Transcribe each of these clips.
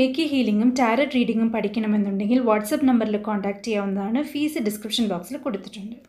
reiki ഹീലിംഗും tarot റീഡിങ്ങും പഠിക്കണമെന്നുണ്ടെങ്കിൽ വാട്സപ്പ് നമ്പറിൽ കോൺടാക്റ്റ് ചെയ്യാവുന്നതാണ് ഫീസ് ഡിസ്ക്രിപ്ഷൻ ബോക്സിൽ കൊടുത്തിട്ടുണ്ട്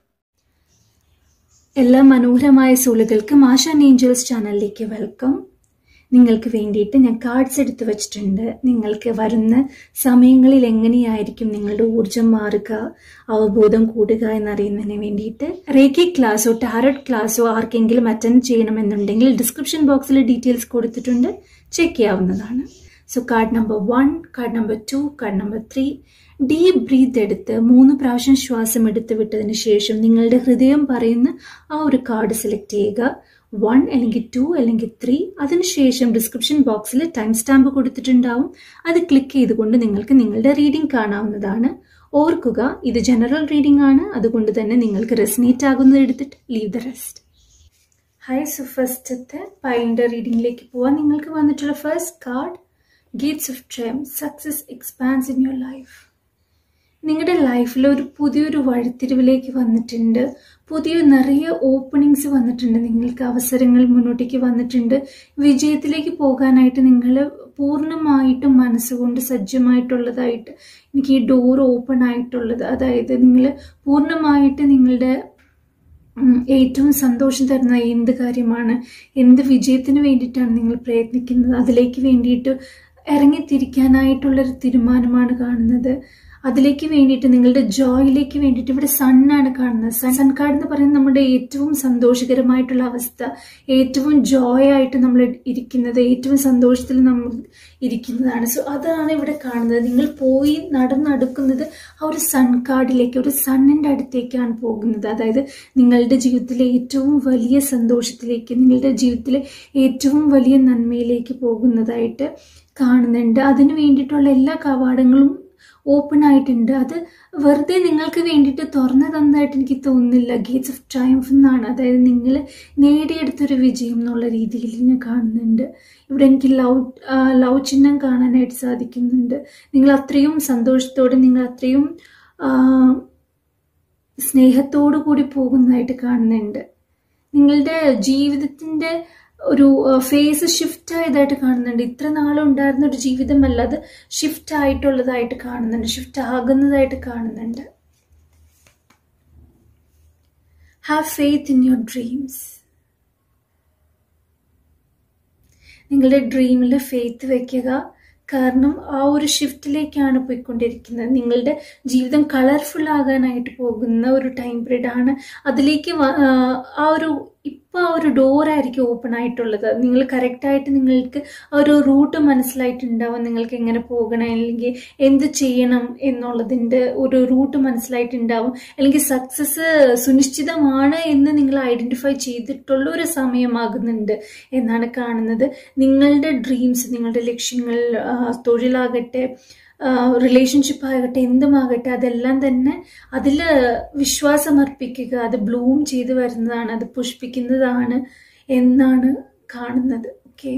എല്ലാ മനോഹരമായ സോളുകൾക്കും ആശാ ഏഞ്ചൽസ് ചാനലിലേക്ക് വെൽക്കം നിങ്ങൾക്ക് വേണ്ടിയിട്ട് ഞാൻ കാർഡ്സ് എടുത്തു വച്ചിട്ടുണ്ട് നിങ്ങൾക്ക് വരുന്ന സമയങ്ങളിൽ എങ്ങനെയായിരിക്കും നിങ്ങളുടെ ഊർജം മാറുക അവബോധം കൂടുക എന്നറിയുന്നതിന് വേണ്ടിയിട്ട് റേക്കി ക്ലാസ്സോ ടാരറ്റ് ക്ലാസ്സോ ആർക്കെങ്കിലും അറ്റൻഡ് ചെയ്യണമെന്നുണ്ടെങ്കിൽ ഡിസ്ക്രിപ്ഷൻ ബോക്സിൽ ഡീറ്റെയിൽസ് കൊടുത്തിട്ടുണ്ട് ചെക്ക് ചെയ്യാവുന്നതാണ് so card number one card number two card number three deep breath എടുത്ത് മൂന്ന് പ്രാവശ്യം ശ്വാസം എടുത്ത് വിട്ടതിന് ശേഷം നിങ്ങളുടെ ഹൃദയം പറയുന്ന ആ ഒരു കാർഡ് സെലക്ട് ചെയ്യുക വൺ അല്ലെങ്കിൽ ടു അല്ലെങ്കിൽ ത്രീ അതിനുശേഷം ഡിസ്ക്രിപ്ഷൻ ബോക്സിൽ ടൈം സ്റ്റാമ്പ് കൊടുത്തിട്ടുണ്ടാവും അത് ക്ലിക്ക് ചെയ്തുകൊണ്ട് നിങ്ങൾക്ക് നിങ്ങളുടെ റീഡിംഗ് കാണാവുന്നതാണ് ഓർക്കുക ഇത് ജനറൽ റീഡിംഗ് ആണ് അതുകൊണ്ട് തന്നെ നിങ്ങൾക്ക് റെസിനേറ്റ് ആകുന്നത് എടുത്തിട്ട് leave the rest hi so ഫസ്റ്റത്തെ പൈലിൻ്റെ റീഡിംഗിലേക്ക് പോവാൻ നിങ്ങൾക്ക് വന്നിട്ടുള്ള first card gates of dream success expands in your life നിങ്ങളുടെ ലൈഫിൽ ഒരു പുതിയൊരു വഴിത്തിരിവിലേക്ക് വന്നിട്ടുണ്ട് പുതിയ നിറയെ ഓപ്പണിങ്സ് വന്നിട്ടുണ്ട് നിങ്ങൾക്ക് അവസരങ്ങൾ മുന്നോട്ടേക്ക് വന്നിട്ടുണ്ട് വിജയത്തിലേക്ക് പോകാനായിട്ട് നിങ്ങൾ പൂർണ്ണമായിട്ടും മനസ്സുകൊണ്ട് സജ്ജമായിട്ടുള്ളതായിട്ട് എനിക്ക് ഈ ഡോർ ഓപ്പൺ ആയിട്ടുള്ളത് അതായത് നിങ്ങൾ പൂർണ്ണമായിട്ട് നിങ്ങളുടെ ഏറ്റവും സന്തോഷം തരുന്ന എന്ത് കാര്യമാണ് എന്ത് വിജയത്തിന് വേണ്ടിയിട്ടാണ് നിങ്ങൾ പ്രയത്നിക്കുന്നത് അതിലേക്ക് വേണ്ടിയിട്ട് ഇറങ്ങിത്തിരിക്കാനായിട്ടുള്ളൊരു തീരുമാനമാണ് കാണുന്നത് അതിലേക്ക് വേണ്ടിയിട്ട് നിങ്ങളുടെ ജോയിലേക്ക് വേണ്ടിയിട്ട് ഇവിടെ സണ്ണാണ് കാണുന്നത് സൺ സൺ കാർഡ് എന്ന് പറയുന്നത് നമ്മുടെ ഏറ്റവും സന്തോഷകരമായിട്ടുള്ള അവസ്ഥ ഏറ്റവും ജോയ് ആയിട്ട് നമ്മൾ ഇരിക്കുന്നത് ഏറ്റവും സന്തോഷത്തിൽ നമ്മൾ ഇരിക്കുന്നതാണ് സോ അതാണ് ഇവിടെ കാണുന്നത് നിങ്ങൾ പോയി നടന്നടുക്കുന്നത് ആ ഒരു സൺ കാർഡിലേക്ക് ഒരു സണ്ണിൻ്റെ അടുത്തേക്കാണ് പോകുന്നത് അതായത് നിങ്ങളുടെ ജീവിതത്തിലെ ഏറ്റവും വലിയ സന്തോഷത്തിലേക്ക് നിങ്ങളുടെ ജീവിതത്തിലെ ഏറ്റവും വലിയ നന്മയിലേക്ക് പോകുന്നതായിട്ട് കാണുന്നുണ്ട് അതിന് വേണ്ടിയിട്ടുള്ള എല്ലാ കവാടങ്ങളും ഓപ്പൺ ആയിട്ടുണ്ട് അത് വെറുതെ നിങ്ങൾക്ക് വേണ്ടിയിട്ട് തുറന്നു തന്നതായിട്ട് എനിക്ക് തോന്നുന്നില്ല ഗേറ്റ്സ് ഓഫ് ട്രയംഫ് എന്നാണ് അതായത് നിങ്ങൾ നേടിയെടുത്തൊരു വിജയം എന്നുള്ള രീതിയിൽ ഞാൻ കാണുന്നുണ്ട് ഇവിടെ എനിക്ക് ലവ് ലവ് ചിഹ്നം കാണാനായിട്ട് സാധിക്കുന്നുണ്ട് നിങ്ങൾ അത്രയും സന്തോഷത്തോടെ നിങ്ങൾ അത്രയും സ്നേഹത്തോടു കൂടി പോകുന്നതായിട്ട് കാണുന്നുണ്ട് നിങ്ങളുടെ ജീവിതത്തിൻ്റെ ഒരു ഫേസ് ഷിഫ്റ്റ് ആയതായിട്ട് കാണുന്നുണ്ട് ഇത്ര നാളും ഉണ്ടായിരുന്ന ഒരു ജീവിതമല്ല അത് ഷിഫ്റ്റ് ആയിട്ടുള്ളതായിട്ട് കാണുന്നുണ്ട് ഷിഫ്റ്റ് ആകുന്നതായിട്ട് കാണുന്നുണ്ട് have faith in your dreams നിങ്ങളുടെ ഡ്രീമിൽ ഫെയ്ത്ത് വയ്ക്കുക കാരണം ആ ഒരു ഷിഫ്റ്റിലേക്കാണ് പോയിക്കൊണ്ടിരിക്കുന്നത് നിങ്ങളുടെ ജീവിതം കളർഫുൾ ആകാനായിട്ട് പോകുന്ന ഒരു ടൈം പീരീഡ് ആണ് അതിലേക്ക് ആ ഒരു ഇപ്പോൾ ആ ഒരു ഡോറായിരിക്കും ഓപ്പൺ ആയിട്ടുള്ളത് നിങ്ങൾ കറക്റ്റായിട്ട് നിങ്ങൾക്ക് ആ ഒരു റൂട്ട് മനസ്സിലായിട്ടുണ്ടാവും നിങ്ങൾക്ക് എങ്ങനെ പോകണം അല്ലെങ്കിൽ എന്ത് ചെയ്യണം എന്നുള്ളതിൻ്റെ ഒരു റൂട്ട് മനസ്സിലായിട്ടുണ്ടാവും അല്ലെങ്കിൽ സക്സസ് സുനിശ്ചിതമാണ് എന്ന് നിങ്ങൾ ഐഡൻറ്റിഫൈ ചെയ്തിട്ടുള്ള ഒരു സമയമാകുന്നുണ്ട് എന്നാണ് കാണുന്നത് നിങ്ങളുടെ ഡ്രീംസ് നിങ്ങളുടെ ലക്ഷ്യങ്ങൾ തൊഴിലാകട്ടെ റിലേഷൻഷിപ്പ് ആകട്ടെ എന്തുമാകട്ടെ അതെല്ലാം തന്നെ അതിൽ വിശ്വാസം അർപ്പിക്കുക അത് ബ്ലൂം ചെയ്ത് വരുന്നതാണ് അത് പുഷ്പിക്കുന്നതാണ് എന്നാണ് കാണുന്നത് ഓക്കെ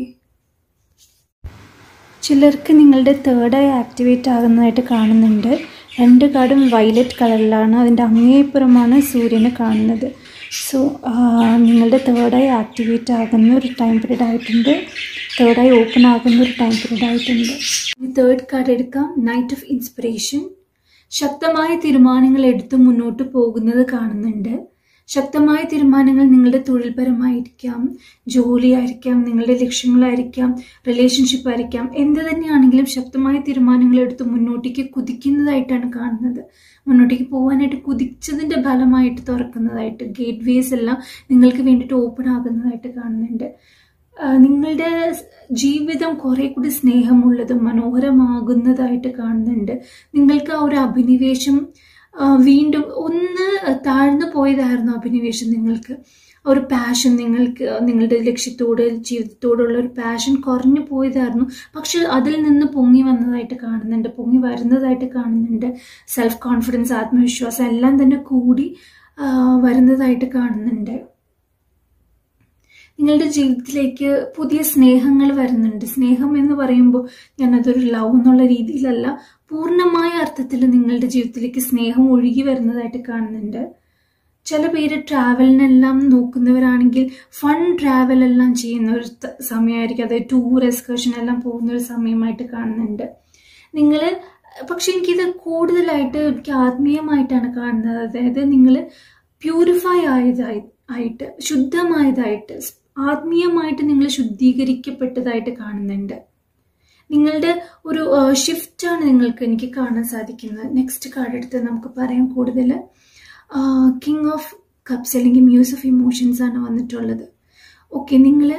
ചിലർക്ക് നിങ്ങളുടെ തേർഡായി ആക്ടിവേറ്റ് ആകുന്നതായിട്ട് കാണുന്നുണ്ട് രണ്ട് കാർഡും വയലറ്റ് കളറിലാണ് അതിൻ്റെ അങ്ങേപ്പുറമാണ് സൂര്യനെ കാണുന്നത് സോ നിങ്ങളുടെ തേർഡായി ആക്ടിവേറ്റ് ആകുന്ന ഒരു ടൈം പീരീഡ് ആയിട്ടുണ്ട് തേർഡായി ഓപ്പൺ ആകുന്ന ഒരു ടൈം പീരീഡ് ആയിട്ടുണ്ട് ഈ തേർഡ് കാർഡ് എടുക്കാം നൈറ്റ് ഓഫ് ഇൻസ്പിറേഷൻ ശക്തമായ തീരുമാനങ്ങൾ എടുത്ത് മുന്നോട്ട് പോകുന്നത് കാണുന്നുണ്ട് ശക്തമായ തീരുമാനങ്ങൾ നിങ്ങളുടെ തൊഴിൽപരമായിരിക്കാം ജോലിയായിരിക്കാം നിങ്ങളുടെ ലക്ഷ്യങ്ങളായിരിക്കാം റിലേഷൻഷിപ്പ് ആയിരിക്കാം എന്ത് തന്നെയാണെങ്കിലും ശക്തമായ തീരുമാനങ്ങൾ എടുത്ത് മുന്നോട്ടേക്ക് കുതിക്കുന്നതായിട്ടാണ് കാണുന്നത് മുന്നോട്ടേക്ക് പോകാനായിട്ട് കുതിച്ചതിൻ്റെ ഫലമായിട്ട് തുറക്കുന്നതായിട്ട് ഗേറ്റ് വേസ് എല്ലാം നിങ്ങൾക്ക് വേണ്ടിയിട്ട് ഓപ്പൺ ആകുന്നതായിട്ട് കാണുന്നുണ്ട് നിങ്ങളുടെ ജീവിതം കുറെ കൂടി സ്നേഹമുള്ളതും മനോഹരമാകുന്നതായിട്ട് കാണുന്നുണ്ട് നിങ്ങൾക്ക് ആ ഒരു അഭിനിവേശം വീണ്ടും ഒന്ന് താഴ്ന്നു പോയതായിരുന്നു അഭിനിവേശം നിങ്ങൾക്ക് ഒരു പാഷൻ നിങ്ങൾക്ക് നിങ്ങളുടെ ലക്ഷ്യത്തോട് ജീവിതത്തോടുള്ള ഒരു പാഷൻ കുറഞ്ഞു പോയതായിരുന്നു പക്ഷെ അതിൽ നിന്ന് പൊങ്ങി വന്നതായിട്ട് കാണുന്നുണ്ട് പൊങ്ങി വരുന്നതായിട്ട് കാണുന്നുണ്ട് സെൽഫ് കോൺഫിഡൻസ് ആത്മവിശ്വാസം എല്ലാം തന്നെ കൂടി വരുന്നതായിട്ട് കാണുന്നുണ്ട് നിങ്ങളുടെ ജീവിതത്തിലേക്ക് പുതിയ സ്നേഹങ്ങൾ വരുന്നുണ്ട് സ്നേഹം എന്ന് പറയുമ്പോൾ ഞാനതൊരു ലവ് എന്നുള്ള രീതിയിലല്ല പൂർണ്ണമായ അർത്ഥത്തിൽ നിങ്ങളുടെ ജീവിതത്തിലേക്ക് സ്നേഹം ഒഴുകി വരുന്നതായിട്ട് കാണുന്നുണ്ട് ചില പേര് ട്രാവലിനെല്ലാം നോക്കുന്നവരാണെങ്കിൽ ഫൺ ട്രാവൽ എല്ലാം ചെയ്യുന്ന ഒരു സമയമായിരിക്കും അതായത് ടൂർ എക്സ്കർഷൻ എല്ലാം പോകുന്ന ഒരു സമയമായിട്ട് കാണുന്നുണ്ട് നിങ്ങൾ പക്ഷെ എനിക്കിത് കൂടുതലായിട്ട് എനിക്ക് ആത്മീയമായിട്ടാണ് കാണുന്നത് അതായത് നിങ്ങൾ പ്യൂരിഫൈ ആയതായി ആയിട്ട് ശുദ്ധമായതായിട്ട് ആത്മീയമായിട്ട് നിങ്ങൾ ശുദ്ധീകരിക്കപ്പെട്ടതായിട്ട് കാണുന്നുണ്ട് നിങ്ങളുടെ ഒരു ഷിഫ്റ്റാണ് നിങ്ങൾക്ക് എനിക്ക് കാണാൻ സാധിക്കുന്നത് നെക്സ്റ്റ് കാർഡ് എടുത്ത് നമുക്ക് പറയാം കൂടുതൽ കിങ് ഓഫ് കപ്സ് അല്ലെങ്കിൽ മ്യൂസ് ഓഫ് ഇമോഷൻസ് ആണ് വന്നിട്ടുള്ളത് ഓക്കെ നിങ്ങൾ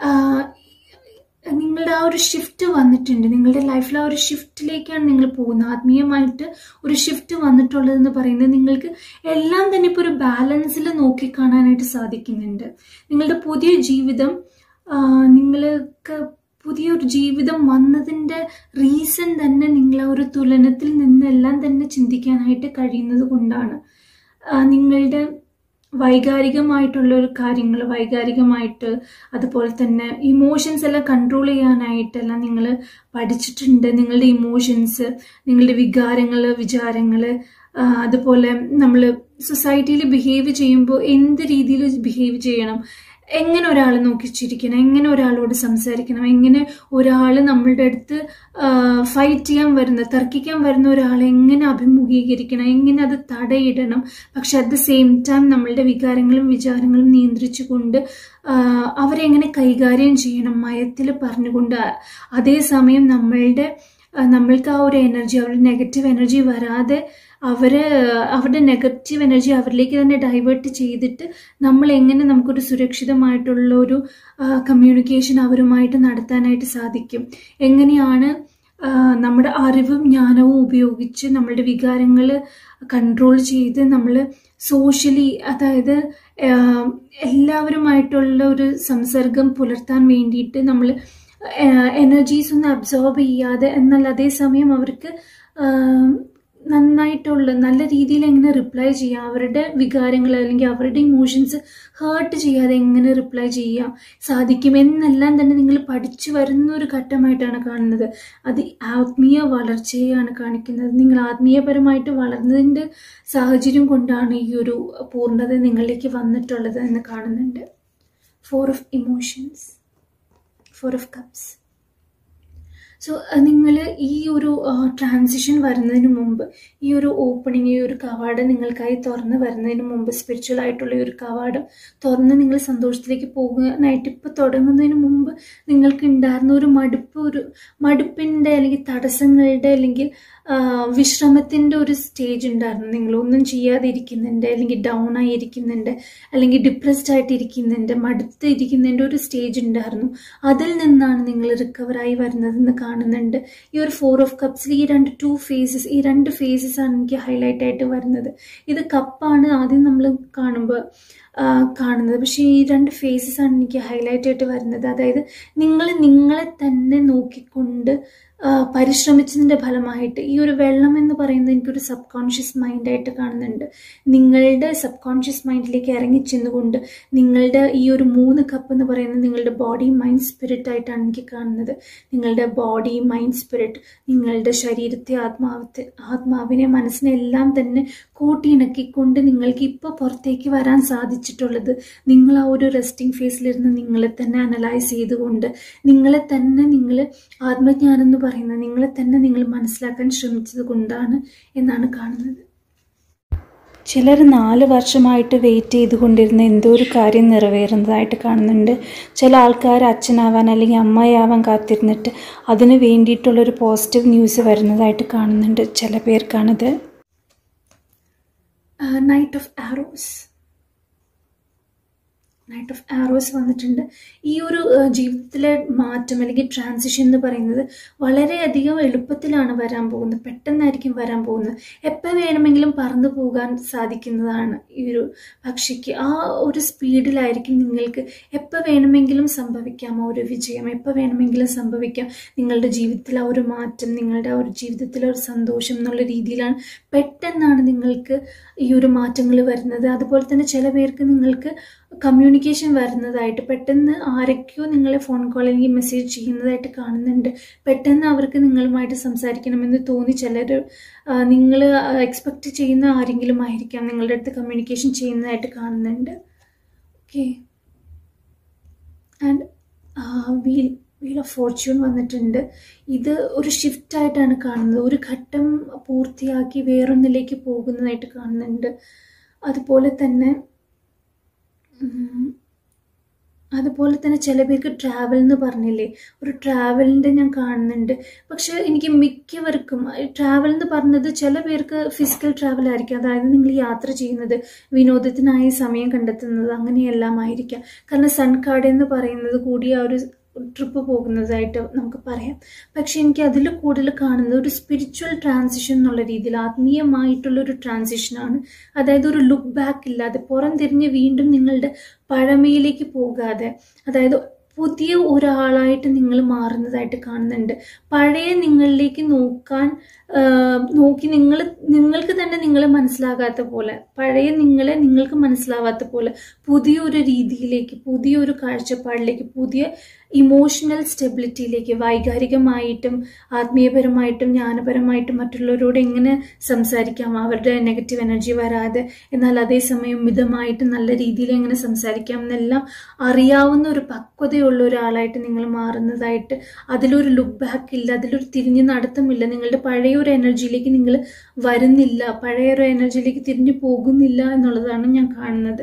നിങ്ങളുടെ ആ ഒരു ഷിഫ്റ്റ് വന്നിട്ടുണ്ട് നിങ്ങളുടെ ലൈഫിൽ ആ ഒരു ഷിഫ്റ്റിലേക്കാണ് നിങ്ങൾ പോകുന്നത് ആത്മീയമായിട്ട് ഒരു ഷിഫ്റ്റ് വന്നിട്ടുള്ളതെന്ന് പറയുന്നത് നിങ്ങൾക്ക് എല്ലാം തന്നെ ഇപ്പോൾ ഒരു ബാലൻസിൽ നോക്കിക്കാണാനായിട്ട് സാധിക്കുന്നുണ്ട് നിങ്ങളുടെ പുതിയ ജീവിതം നിങ്ങൾക്ക് പുതിയൊരു ജീവിതം വന്നതിൻ്റെ റീസൺ തന്നെ നിങ്ങൾ ആ ഒരു തുലനത്തിൽ നിന്നെല്ലാം തന്നെ ചിന്തിക്കാനായിട്ട് കഴിയുന്നത് കൊണ്ടാണ് നിങ്ങളുടെ വൈകാരികമായിട്ടുള്ള ഒരു കാര്യങ്ങൾ വൈകാരികമായിട്ട് അതുപോലെ തന്നെ ഇമോഷൻസ് എല്ലാം കൺട്രോൾ ചെയ്യാനായിട്ടെല്ലാം നിങ്ങൾ പഠിച്ചിട്ടുണ്ട് നിങ്ങളുടെ ഇമോഷൻസ് നിങ്ങളുടെ വികാരങ്ങൾ വിചാരങ്ങൾ അതുപോലെ നമ്മൾ സൊസൈറ്റിയിൽ ബിഹേവ് ചെയ്യുമ്പോൾ എന്ത് രീതിയിൽ ബിഹേവ് ചെയ്യണം എങ്ങനെ ഒരാൾ നോക്കിച്ചിരിക്കണം എങ്ങനെ ഒരാളോട് സംസാരിക്കണം എങ്ങനെ ഒരാൾ നമ്മളുടെ അടുത്ത് ഫൈറ്റ് ചെയ്യാൻ വരുന്ന തർക്കിക്കാൻ വരുന്ന ഒരാളെ എങ്ങനെ അഭിമുഖീകരിക്കണം എങ്ങനെ അത് തടയിടണം പക്ഷെ അറ്റ് ദ സെയിം ടൈം നമ്മളുടെ വികാരങ്ങളും വിചാരങ്ങളും നിയന്ത്രിച്ചുകൊണ്ട് അവരെ എങ്ങനെ കൈകാര്യം ചെയ്യണം മയത്തിൽ പറഞ്ഞുകൊണ്ട് അതേസമയം നമ്മളുടെ നമ്മൾക്ക് ആ ഒരു എനർജി അവരുടെ നെഗറ്റീവ് എനർജി വരാതെ അവര് അവരുടെ നെഗറ്റീവ് എനർജി അവരിലേക്ക് തന്നെ ഡൈവേർട്ട് ചെയ്തിട്ട് നമ്മൾ എങ്ങനെ നമുക്കൊരു സുരക്ഷിതമായിട്ടുള്ള ഒരു കമ്മ്യൂണിക്കേഷൻ അവരുമായിട്ട് നടത്താനായിട്ട് സാധിക്കും എങ്ങനെയാണ് നമ്മുടെ അറിവും ജ്ഞാനവും ഉപയോഗിച്ച് നമ്മളുടെ വികാരങ്ങൾ കൺട്രോൾ ചെയ്ത് നമ്മൾ സോഷ്യലി അതായത് എല്ലാവരുമായിട്ടുള്ള ഒരു സംസർഗം പുലർത്താൻ വേണ്ടിയിട്ട് നമ്മൾ എനർജീസ് ഒന്നും അബ്സോർബ് ചെയ്യാതെ എന്നാൽ അതേസമയം അവർക്ക് നന്നായിട്ടുള്ള നല്ല രീതിയിൽ എങ്ങനെ റിപ്ലൈ ചെയ്യാം അവരുടെ വികാരങ്ങൾ അല്ലെങ്കിൽ അവരുടെ ഇമോഷൻസ് ഹേർട്ട് ചെയ്യാതെ എങ്ങനെ റിപ്ലൈ ചെയ്യാം സാധിക്കും എന്നെല്ലാം തന്നെ നിങ്ങൾ പഠിച്ചു വരുന്ന ഒരു ഘട്ടമായിട്ടാണ് കാണുന്നത് അത് ആത്മീയ വളർച്ചയാണ് കാണിക്കുന്നത് നിങ്ങൾ ആത്മീയപരമായിട്ട് വളർന്നതിൻ്റെ സാഹചര്യം കൊണ്ടാണ് ഈ ഒരു പൂർണ്ണത നിങ്ങളിലേക്ക് വന്നിട്ടുള്ളത് എന്ന് കാണുന്നുണ്ട് four of emotions four of cups so നിങ്ങൾ ഈ ഒരു ട്രാൻസിഷൻ വരുന്നതിന് മുമ്പ് ഈ ഒരു ഓപ്പണിങ് ഈ ഒരു കവാടം നിങ്ങൾക്കായി തുറന്ന് വരുന്നതിന് മുമ്പ് സ്പിരിച്വൽ ആയിട്ടുള്ള ഈ ഒരു കവാടം തുറന്ന് നിങ്ങൾ സന്തോഷത്തിലേക്ക് പോകാനായിട്ട് ഇപ്പോൾ തുടങ്ങുന്നതിന് മുമ്പ് നിങ്ങൾക്ക് ഉണ്ടായിരുന്ന ഒരു മടുപ്പ് ഒരു മടുപ്പിൻ്റെ അല്ലെങ്കിൽ തടസ്സങ്ങളുടെ അല്ലെങ്കിൽ വിശ്രമത്തിൻ്റെ ഒരു സ്റ്റേജ് ഉണ്ടായിരുന്നു നിങ്ങൾ ഒന്നും ചെയ്യാതെ ഇരിക്കുന്നുണ്ട് അല്ലെങ്കിൽ ഡൗൺ ആയി ഇരിക്കുന്നുണ്ട് അല്ലെങ്കിൽ ഡിപ്രസ്ഡ് ആയിട്ട് ഇരിക്കുന്നുണ്ട് മടുത്ത് ഇരിക്കുന്നതിൻ്റെ ഒരു സ്റ്റേജ് ഉണ്ടായിരുന്നു അതിൽ നിന്നാണ് നിങ്ങൾ റിക്കവറായി വരുന്നതെന്ന് കാണുന്നുണ്ട് ഈ ഒരു ഫോർ ഓഫ് കപ്സിൽ ഈ രണ്ട് ടു ഫേസസ് ഈ രണ്ട് ഫേസസ് ആണ് എനിക്ക് ഹൈലൈറ്റ് ആയിട്ട് വരുന്നത് ഇത് കപ്പാണ് ആദ്യം നമ്മൾ കാണുമ്പോൾ കാണുന്നത് പക്ഷേ ഈ രണ്ട് ഫേസസ് ആണ് എനിക്ക് ഹൈലൈറ്റ് ആയിട്ട് വരുന്നത് അതായത് നിങ്ങൾ നിങ്ങളെ തന്നെ നോക്കിക്കൊണ്ട് പരിശ്രമിച്ചതിൻ്റെ ഫലമായിട്ട് ഈ ഒരു വെള്ളം എന്ന് പറയുന്നത് എനിക്കൊരു സബ് കോൺഷ്യസ് മൈൻഡായിട്ട് കാണുന്നുണ്ട് നിങ്ങളുടെ സബ് കോൺഷ്യസ് മൈൻഡിലേക്ക് ഇറങ്ങിച്ചെന്നുകൊണ്ട് നിങ്ങളുടെ ഈ ഒരു മൂന്ന് കപ്പ് എന്ന് പറയുന്നത് നിങ്ങളുടെ ബോഡി മൈൻഡ് സ്പിരിറ്റ് ആയിട്ടാണ് എനിക്ക് കാണുന്നത് നിങ്ങളുടെ ബോഡി മൈൻഡ് സ്പിരിറ്റ് നിങ്ങളുടെ ശരീരത്തെ ആത്മാവത്തെ ആത്മാവിനെ മനസ്സിനെ എല്ലാം തന്നെ കൂട്ടിയിണക്കിക്കൊണ്ട് നിങ്ങൾക്ക് ഇപ്പോൾ പുറത്തേക്ക് വരാൻ സാധിച്ചിട്ടുള്ളത് നിങ്ങൾ ആ ഒരു റെസ്റ്റിംഗ് ഫേസിലിരുന്ന് നിങ്ങളെ തന്നെ അനലൈസ് ചെയ്തുകൊണ്ട് നിങ്ങളെ തന്നെ നിങ്ങൾ ആത്മജ്ഞാനം എന്ന് പറയുന്നത് നിങ്ങളെ തന്നെ നിങ്ങൾ മനസ്സിലാക്കാൻ ശ്രമിച്ചത് കൊണ്ടാണ് എന്നാണ് കാണുന്നത് ചിലർ നാല് വർഷമായിട്ട് വെയിറ്റ് ചെയ്തുകൊണ്ടിരുന്ന എന്തോ ഒരു കാര്യം നിറവേറുന്നതായിട്ട് കാണുന്നുണ്ട് ചില ആൾക്കാർ അച്ഛനാവാൻ അല്ലെങ്കിൽ അമ്മയാവാൻ കാത്തിരുന്നിട്ട് അതിന് വേണ്ടിയിട്ടുള്ളൊരു പോസിറ്റീവ് ന്യൂസ് വരുന്നതായിട്ട് കാണുന്നുണ്ട് ചില പേർക്കാണിത് knight of arrows knight of arrows വന്നിട്ടുണ്ട് ഈ ഒരു ജീവിതത്തിലെ മാറ്റം അല്ലെങ്കിൽ ട്രാൻസിഷൻ എന്ന് പറയുന്നത് വളരെയധികം എളുപ്പത്തിലാണ് വരാൻ പോകുന്നത് പെട്ടെന്നായിരിക്കും വരാൻ പോകുന്നത് എപ്പോൾ വേണമെങ്കിലും പറന്നു പോകാൻ സാധിക്കുന്നതാണ് ഈ ഒരു പക്ഷിക്ക് ആ ഒരു സ്പീഡിലായിരിക്കും നിങ്ങൾക്ക് എപ്പോൾ വേണമെങ്കിലും സംഭവിക്കാം ആ ഒരു വിജയം എപ്പോൾ വേണമെങ്കിലും സംഭവിക്കാം നിങ്ങളുടെ ജീവിതത്തിൽ ആ ഒരു മാറ്റം നിങ്ങളുടെ ആ ഒരു ജീവിതത്തിലെ ഒരു സന്തോഷം എന്നുള്ള രീതിയിലാണ് പെട്ടെന്നാണ് നിങ്ങൾക്ക് ഈ ഒരു മാറ്റങ്ങൾ വരുന്നത് അതുപോലെ തന്നെ ചില പേർക്ക് നിങ്ങൾക്ക് കമ്മ്യൂണിക്കേഷൻ വരുന്നതായിട്ട് പെട്ടെന്ന് ആരൊക്കെയോ നിങ്ങളെ ഫോൺ കോൾ അല്ലെങ്കിൽ മെസ്സേജ് ചെയ്യുന്നതായിട്ട് കാണുന്നുണ്ട് പെട്ടെന്ന് അവർക്ക് നിങ്ങളുമായിട്ട് സംസാരിക്കണമെന്ന് തോന്നി ചിലർ നിങ്ങൾ എക്സ്പെക്റ്റ് ചെയ്യുന്ന ആരെങ്കിലും ആയിരിക്കാം നിങ്ങളുടെ അടുത്ത് കമ്മ്യൂണിക്കേഷൻ ചെയ്യുന്നതായിട്ട് കാണുന്നുണ്ട് okay and wheel wheel of fortune വന്നിട്ടുണ്ട് ഇത് ഒരു ഷിഫ്റ്റ് ആയിട്ടാണ് കാണുന്നത് ഒരു ഘട്ടം പൂർത്തിയാക്കി വേറൊന്നിലേക്ക് പോകുന്നതായിട്ട് കാണുന്നുണ്ട് അതുപോലെ തന്നെ ഉം, അതുപോലെ തന്നെ ചില പേർക്ക് ട്രാവൽ എന്ന് പറഞ്ഞില്ലേ ഒരു ട്രാവലിൻ്റെ ഞാൻ കാണുന്നുണ്ട് പക്ഷെ എനിക്ക് മിക്കവർക്കും ട്രാവൽ എന്ന് പറഞ്ഞത് ചില പേർക്ക് ഫിസിക്കൽ ട്രാവൽ ആയിരിക്കും അതായത് നിങ്ങൾ യാത്ര ചെയ്യുന്നത് വിനോദത്തിനായി സമയം കണ്ടെത്തുന്നത് അങ്ങനെയെല്ലാം ആയിരിക്കാം കാരണം സൺ കാർഡ് എന്ന് പറയുന്നത് കൂടി ആ ഒരു ട്രിപ്പ് പോകുന്നതായിട്ട് നമുക്ക് പറയാം പക്ഷെ എനിക്ക് അതിൽ കൂടുതൽ കാണുന്നത് ഒരു സ്പിരിച്വൽ ട്രാൻസിഷൻ എന്നുള്ള രീതിയിൽ ആത്മീയമായിട്ടുള്ള ഒരു ട്രാൻസിഷനാണ് അതായത് ഒരു ലുക്ക് ബാക്ക് ഇല്ലാതെ പുറം തിരിഞ്ഞ് വീണ്ടും നിങ്ങളുടെ പഴമയിലേക്ക് പോകാതെ അതായത് പുതിയ ഒരാളായിട്ട് നിങ്ങൾ മാറുന്നതായിട്ട് കാണുന്നുണ്ട് പഴയ നിങ്ങളിലേക്ക് നോക്കാൻ ആ, നോക്കി നിങ്ങൾ നിങ്ങൾക്ക് തന്നെ നിങ്ങളെ മനസ്സിലാകാത്ത പോലെ പഴയ നിങ്ങളെ നിങ്ങൾക്ക് മനസ്സിലാവാത്ത പോലെ പുതിയൊരു രീതിയിലേക്ക് പുതിയൊരു കാഴ്ചപ്പാടിലേക്ക് പുതിയ ഇമോഷണൽ സ്റ്റെബിലിറ്റിയിലേക്ക് വൈകാരികമായിട്ടും ആത്മീയപരമായിട്ടും ജ്ഞാനപരമായിട്ടും മറ്റുള്ളവരോട് എങ്ങനെ സംസാരിക്കാം അവരുടെ നെഗറ്റീവ് എനർജി വരാതെ എന്നാൽ അതേസമയം മിതമായിട്ട് നല്ല രീതിയിൽ എങ്ങനെ സംസാരിക്കാം എന്നെല്ലാം അറിയാവുന്ന ഒരു പക്വതയുള്ള ഒരാളായിട്ട് നിങ്ങൾ മാറുന്നതായിട്ട് അതിലൊരു ലുക്ക് ബാക്ക് ഇല്ല അതിലൊരു തിരിഞ്ഞു നടത്തമില്ല നിങ്ങളുടെ പഴയ ഒരു എനർജിയിലേക്ക് നിങ്ങൾ വരുന്നില്ല പഴയ ഒരു എനർജിയിലേക്ക് തിരിഞ്ഞു പോകുന്നില്ല എന്നുള്ളതാണ് ഞാൻ കാണുന്നത്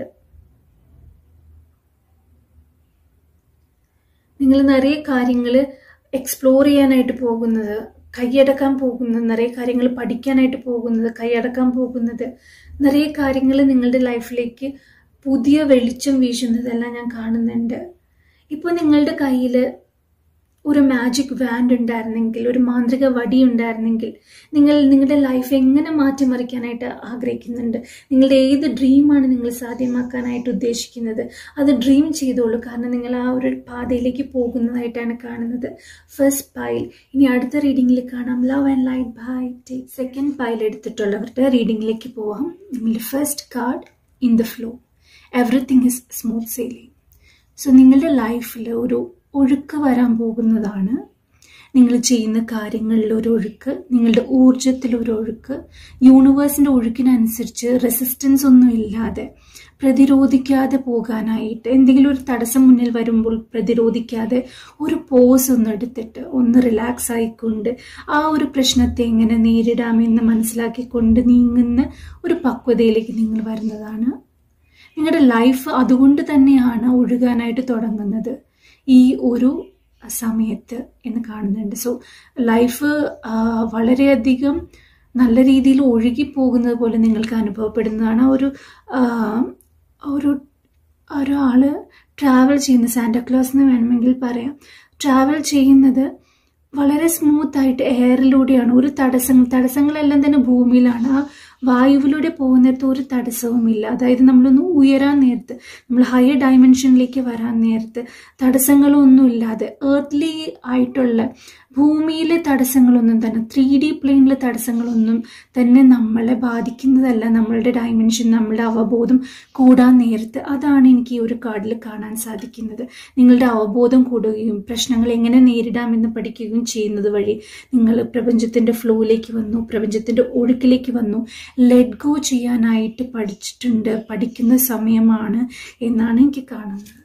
നിങ്ങൾ നിറയെ കാര്യങ്ങൾ എക്സ്പ്ലോർ ചെയ്യാനായിട്ട് പോകുന്നത് കൈയടക്കാൻ പോകുന്നത് നിറയെ കാര്യങ്ങൾ പഠിക്കാനായിട്ട് പോകുന്നത് കൈയടക്കാൻ പോകുന്നത് നിറയെ കാര്യങ്ങൾ നിങ്ങളുടെ ലൈഫിലേക്ക് പുതിയ വെളിച്ചം വീശുന്നതെല്ലാം ഞാൻ കാണുന്നുണ്ട് ഇപ്പോൾ നിങ്ങളുടെ കയ്യിൽ ഒരു മാജിക് വാൻഡ് ഉണ്ടായിരുന്നെങ്കിൽ ഒരു മാന്ത്രിക വടി ഉണ്ടായിരുന്നെങ്കിൽ നിങ്ങൾ നിങ്ങളുടെ ലൈഫ് എങ്ങനെ മാറ്റിമറിക്കാനായിട്ട് ആഗ്രഹിക്കുന്നുണ്ട് നിങ്ങളുടെ ഏത് ഡ്രീമാണ് നിങ്ങൾ സാധ്യമാക്കാനായിട്ട് ഉദ്ദേശിക്കുന്നത് അത് ഡ്രീം ചെയ്തോളൂ കാരണം നിങ്ങൾ ആ ഒരു പാതയിലേക്ക് പോകുന്നതായിട്ടാണ് കാണുന്നത് ഫസ്റ്റ് പൈൽ ഇനി അടുത്ത റീഡിങ്ങിൽ കാണാം love and light bye take second pile എടുത്തിട്ടുള്ളവരുടെ റീഡിങ്ങിലേക്ക് പോവാം നിങ്ങളുടെ first card in the flow everything is smooth sailing so നിങ്ങളുടെ ലൈഫിൽ ഒരു ഒഴുക്ക് വരാൻ പോകുന്നതാണ് നിങ്ങൾ ചെയ്യുന്ന കാര്യങ്ങളിൽ ഒരു ഒഴുക്ക് നിങ്ങളുടെ ഊർജത്തിൽ ഒരു ഒഴുക്ക് യൂണിവേഴ്സിൻ്റെ ഒഴുക്കിനനുസരിച്ച് റെസിസ്റ്റൻസ് ഒന്നും ഇല്ലാതെ പ്രതിരോധിക്കാതെ പോകാനായിട്ട് എന്തെങ്കിലും ഒരു തടസ്സം മുന്നിൽ വരുമ്പോൾ പ്രതിരോധിക്കാതെ ഒരു പോസ് ഒന്ന് എടുത്തിട്ട് ഒന്ന് റിലാക്സ് ആയിക്കൊണ്ട് ആ ഒരു പ്രശ്നത്തെ എങ്ങനെ നേരിടാമെന്ന് മനസ്സിലാക്കിക്കൊണ്ട് നീങ്ങുന്ന ഒരു പക്വതയിലേക്ക് നിങ്ങൾ വരുന്നതാണ് നിങ്ങളുടെ ലൈഫ് അതുകൊണ്ട് തന്നെയാണ് ഒഴുകാനായിട്ട് തുടങ്ങുന്നത് ഈ ഒരു സമയത്ത് എന്ന് കാണുന്നുണ്ട് സോ ലൈഫ് വളരെയധികം നല്ല രീതിയിൽ ഒഴുകി പോകുന്നത് പോലെ നിങ്ങൾക്ക് അനുഭവപ്പെടുന്നതാണ് ഒരു ആ, ഒരു ഒരാൾ ട്രാവൽ ചെയ്യുന്ന സാന്റാക്ലോസ് എന്ന് വേണമെങ്കിൽ പറയാം ട്രാവൽ ചെയ്യുന്നത് വളരെ സ്മൂത്ത് ആയിട്ട് എയറിലൂടെയാണ് ഒരു തടസ്സങ്ങൾ തടസ്സങ്ങളെല്ലാം തന്നെ ഭൂമിയിലാണ് ആ വായുവിലൂടെ പോകുന്നിടത്ത് ഒരു തടസ്സവുമില്ല അതായത് നമ്മളൊന്ന് ഉയരാൻ നേരത്ത് നമ്മൾ ഹയർ ഡയമെൻഷനിലേക്ക് വരാൻ നേരത്ത് തടസ്സങ്ങളൊന്നും ഇല്ലാതെ ഏർത്ത്ലി ആയിട്ടുള്ള ഭൂമിയിലെ തടസ്സങ്ങളൊന്നും തന്നെ ത്രീ ഡി പ്ലെയിനിലെ തടസ്സങ്ങളൊന്നും തന്നെ നമ്മളെ ബാധിക്കുന്നതല്ല നമ്മളുടെ ഡയമെൻഷൻ നമ്മളുടെ അവബോധം കൂടാൻ നേരത്ത് അതാണ് എനിക്ക് ഈ ഒരു കാർഡിൽ കാണാൻ സാധിക്കുന്നത് നിങ്ങളുടെ അവബോധം കൂടുകയും പ്രശ്നങ്ങൾ എങ്ങനെ നേരിടാമെന്ന് പഠിക്കുകയും ചെയ്യുന്നത് വഴി നിങ്ങൾ പ്രപഞ്ചത്തിൻ്റെ ഫ്ലോയിലേക്ക് വന്നു പ്രപഞ്ചത്തിൻ്റെ ഒഴുക്കിലേക്ക് വന്നു ലെറ്റ് ഗോ ചെയ്യാനായിട്ട് പഠിച്ചിട്ടുണ്ട് പഠിക്കുന്ന സമയമാണ് എന്നാണ് എനിക്ക് കാണുന്നത്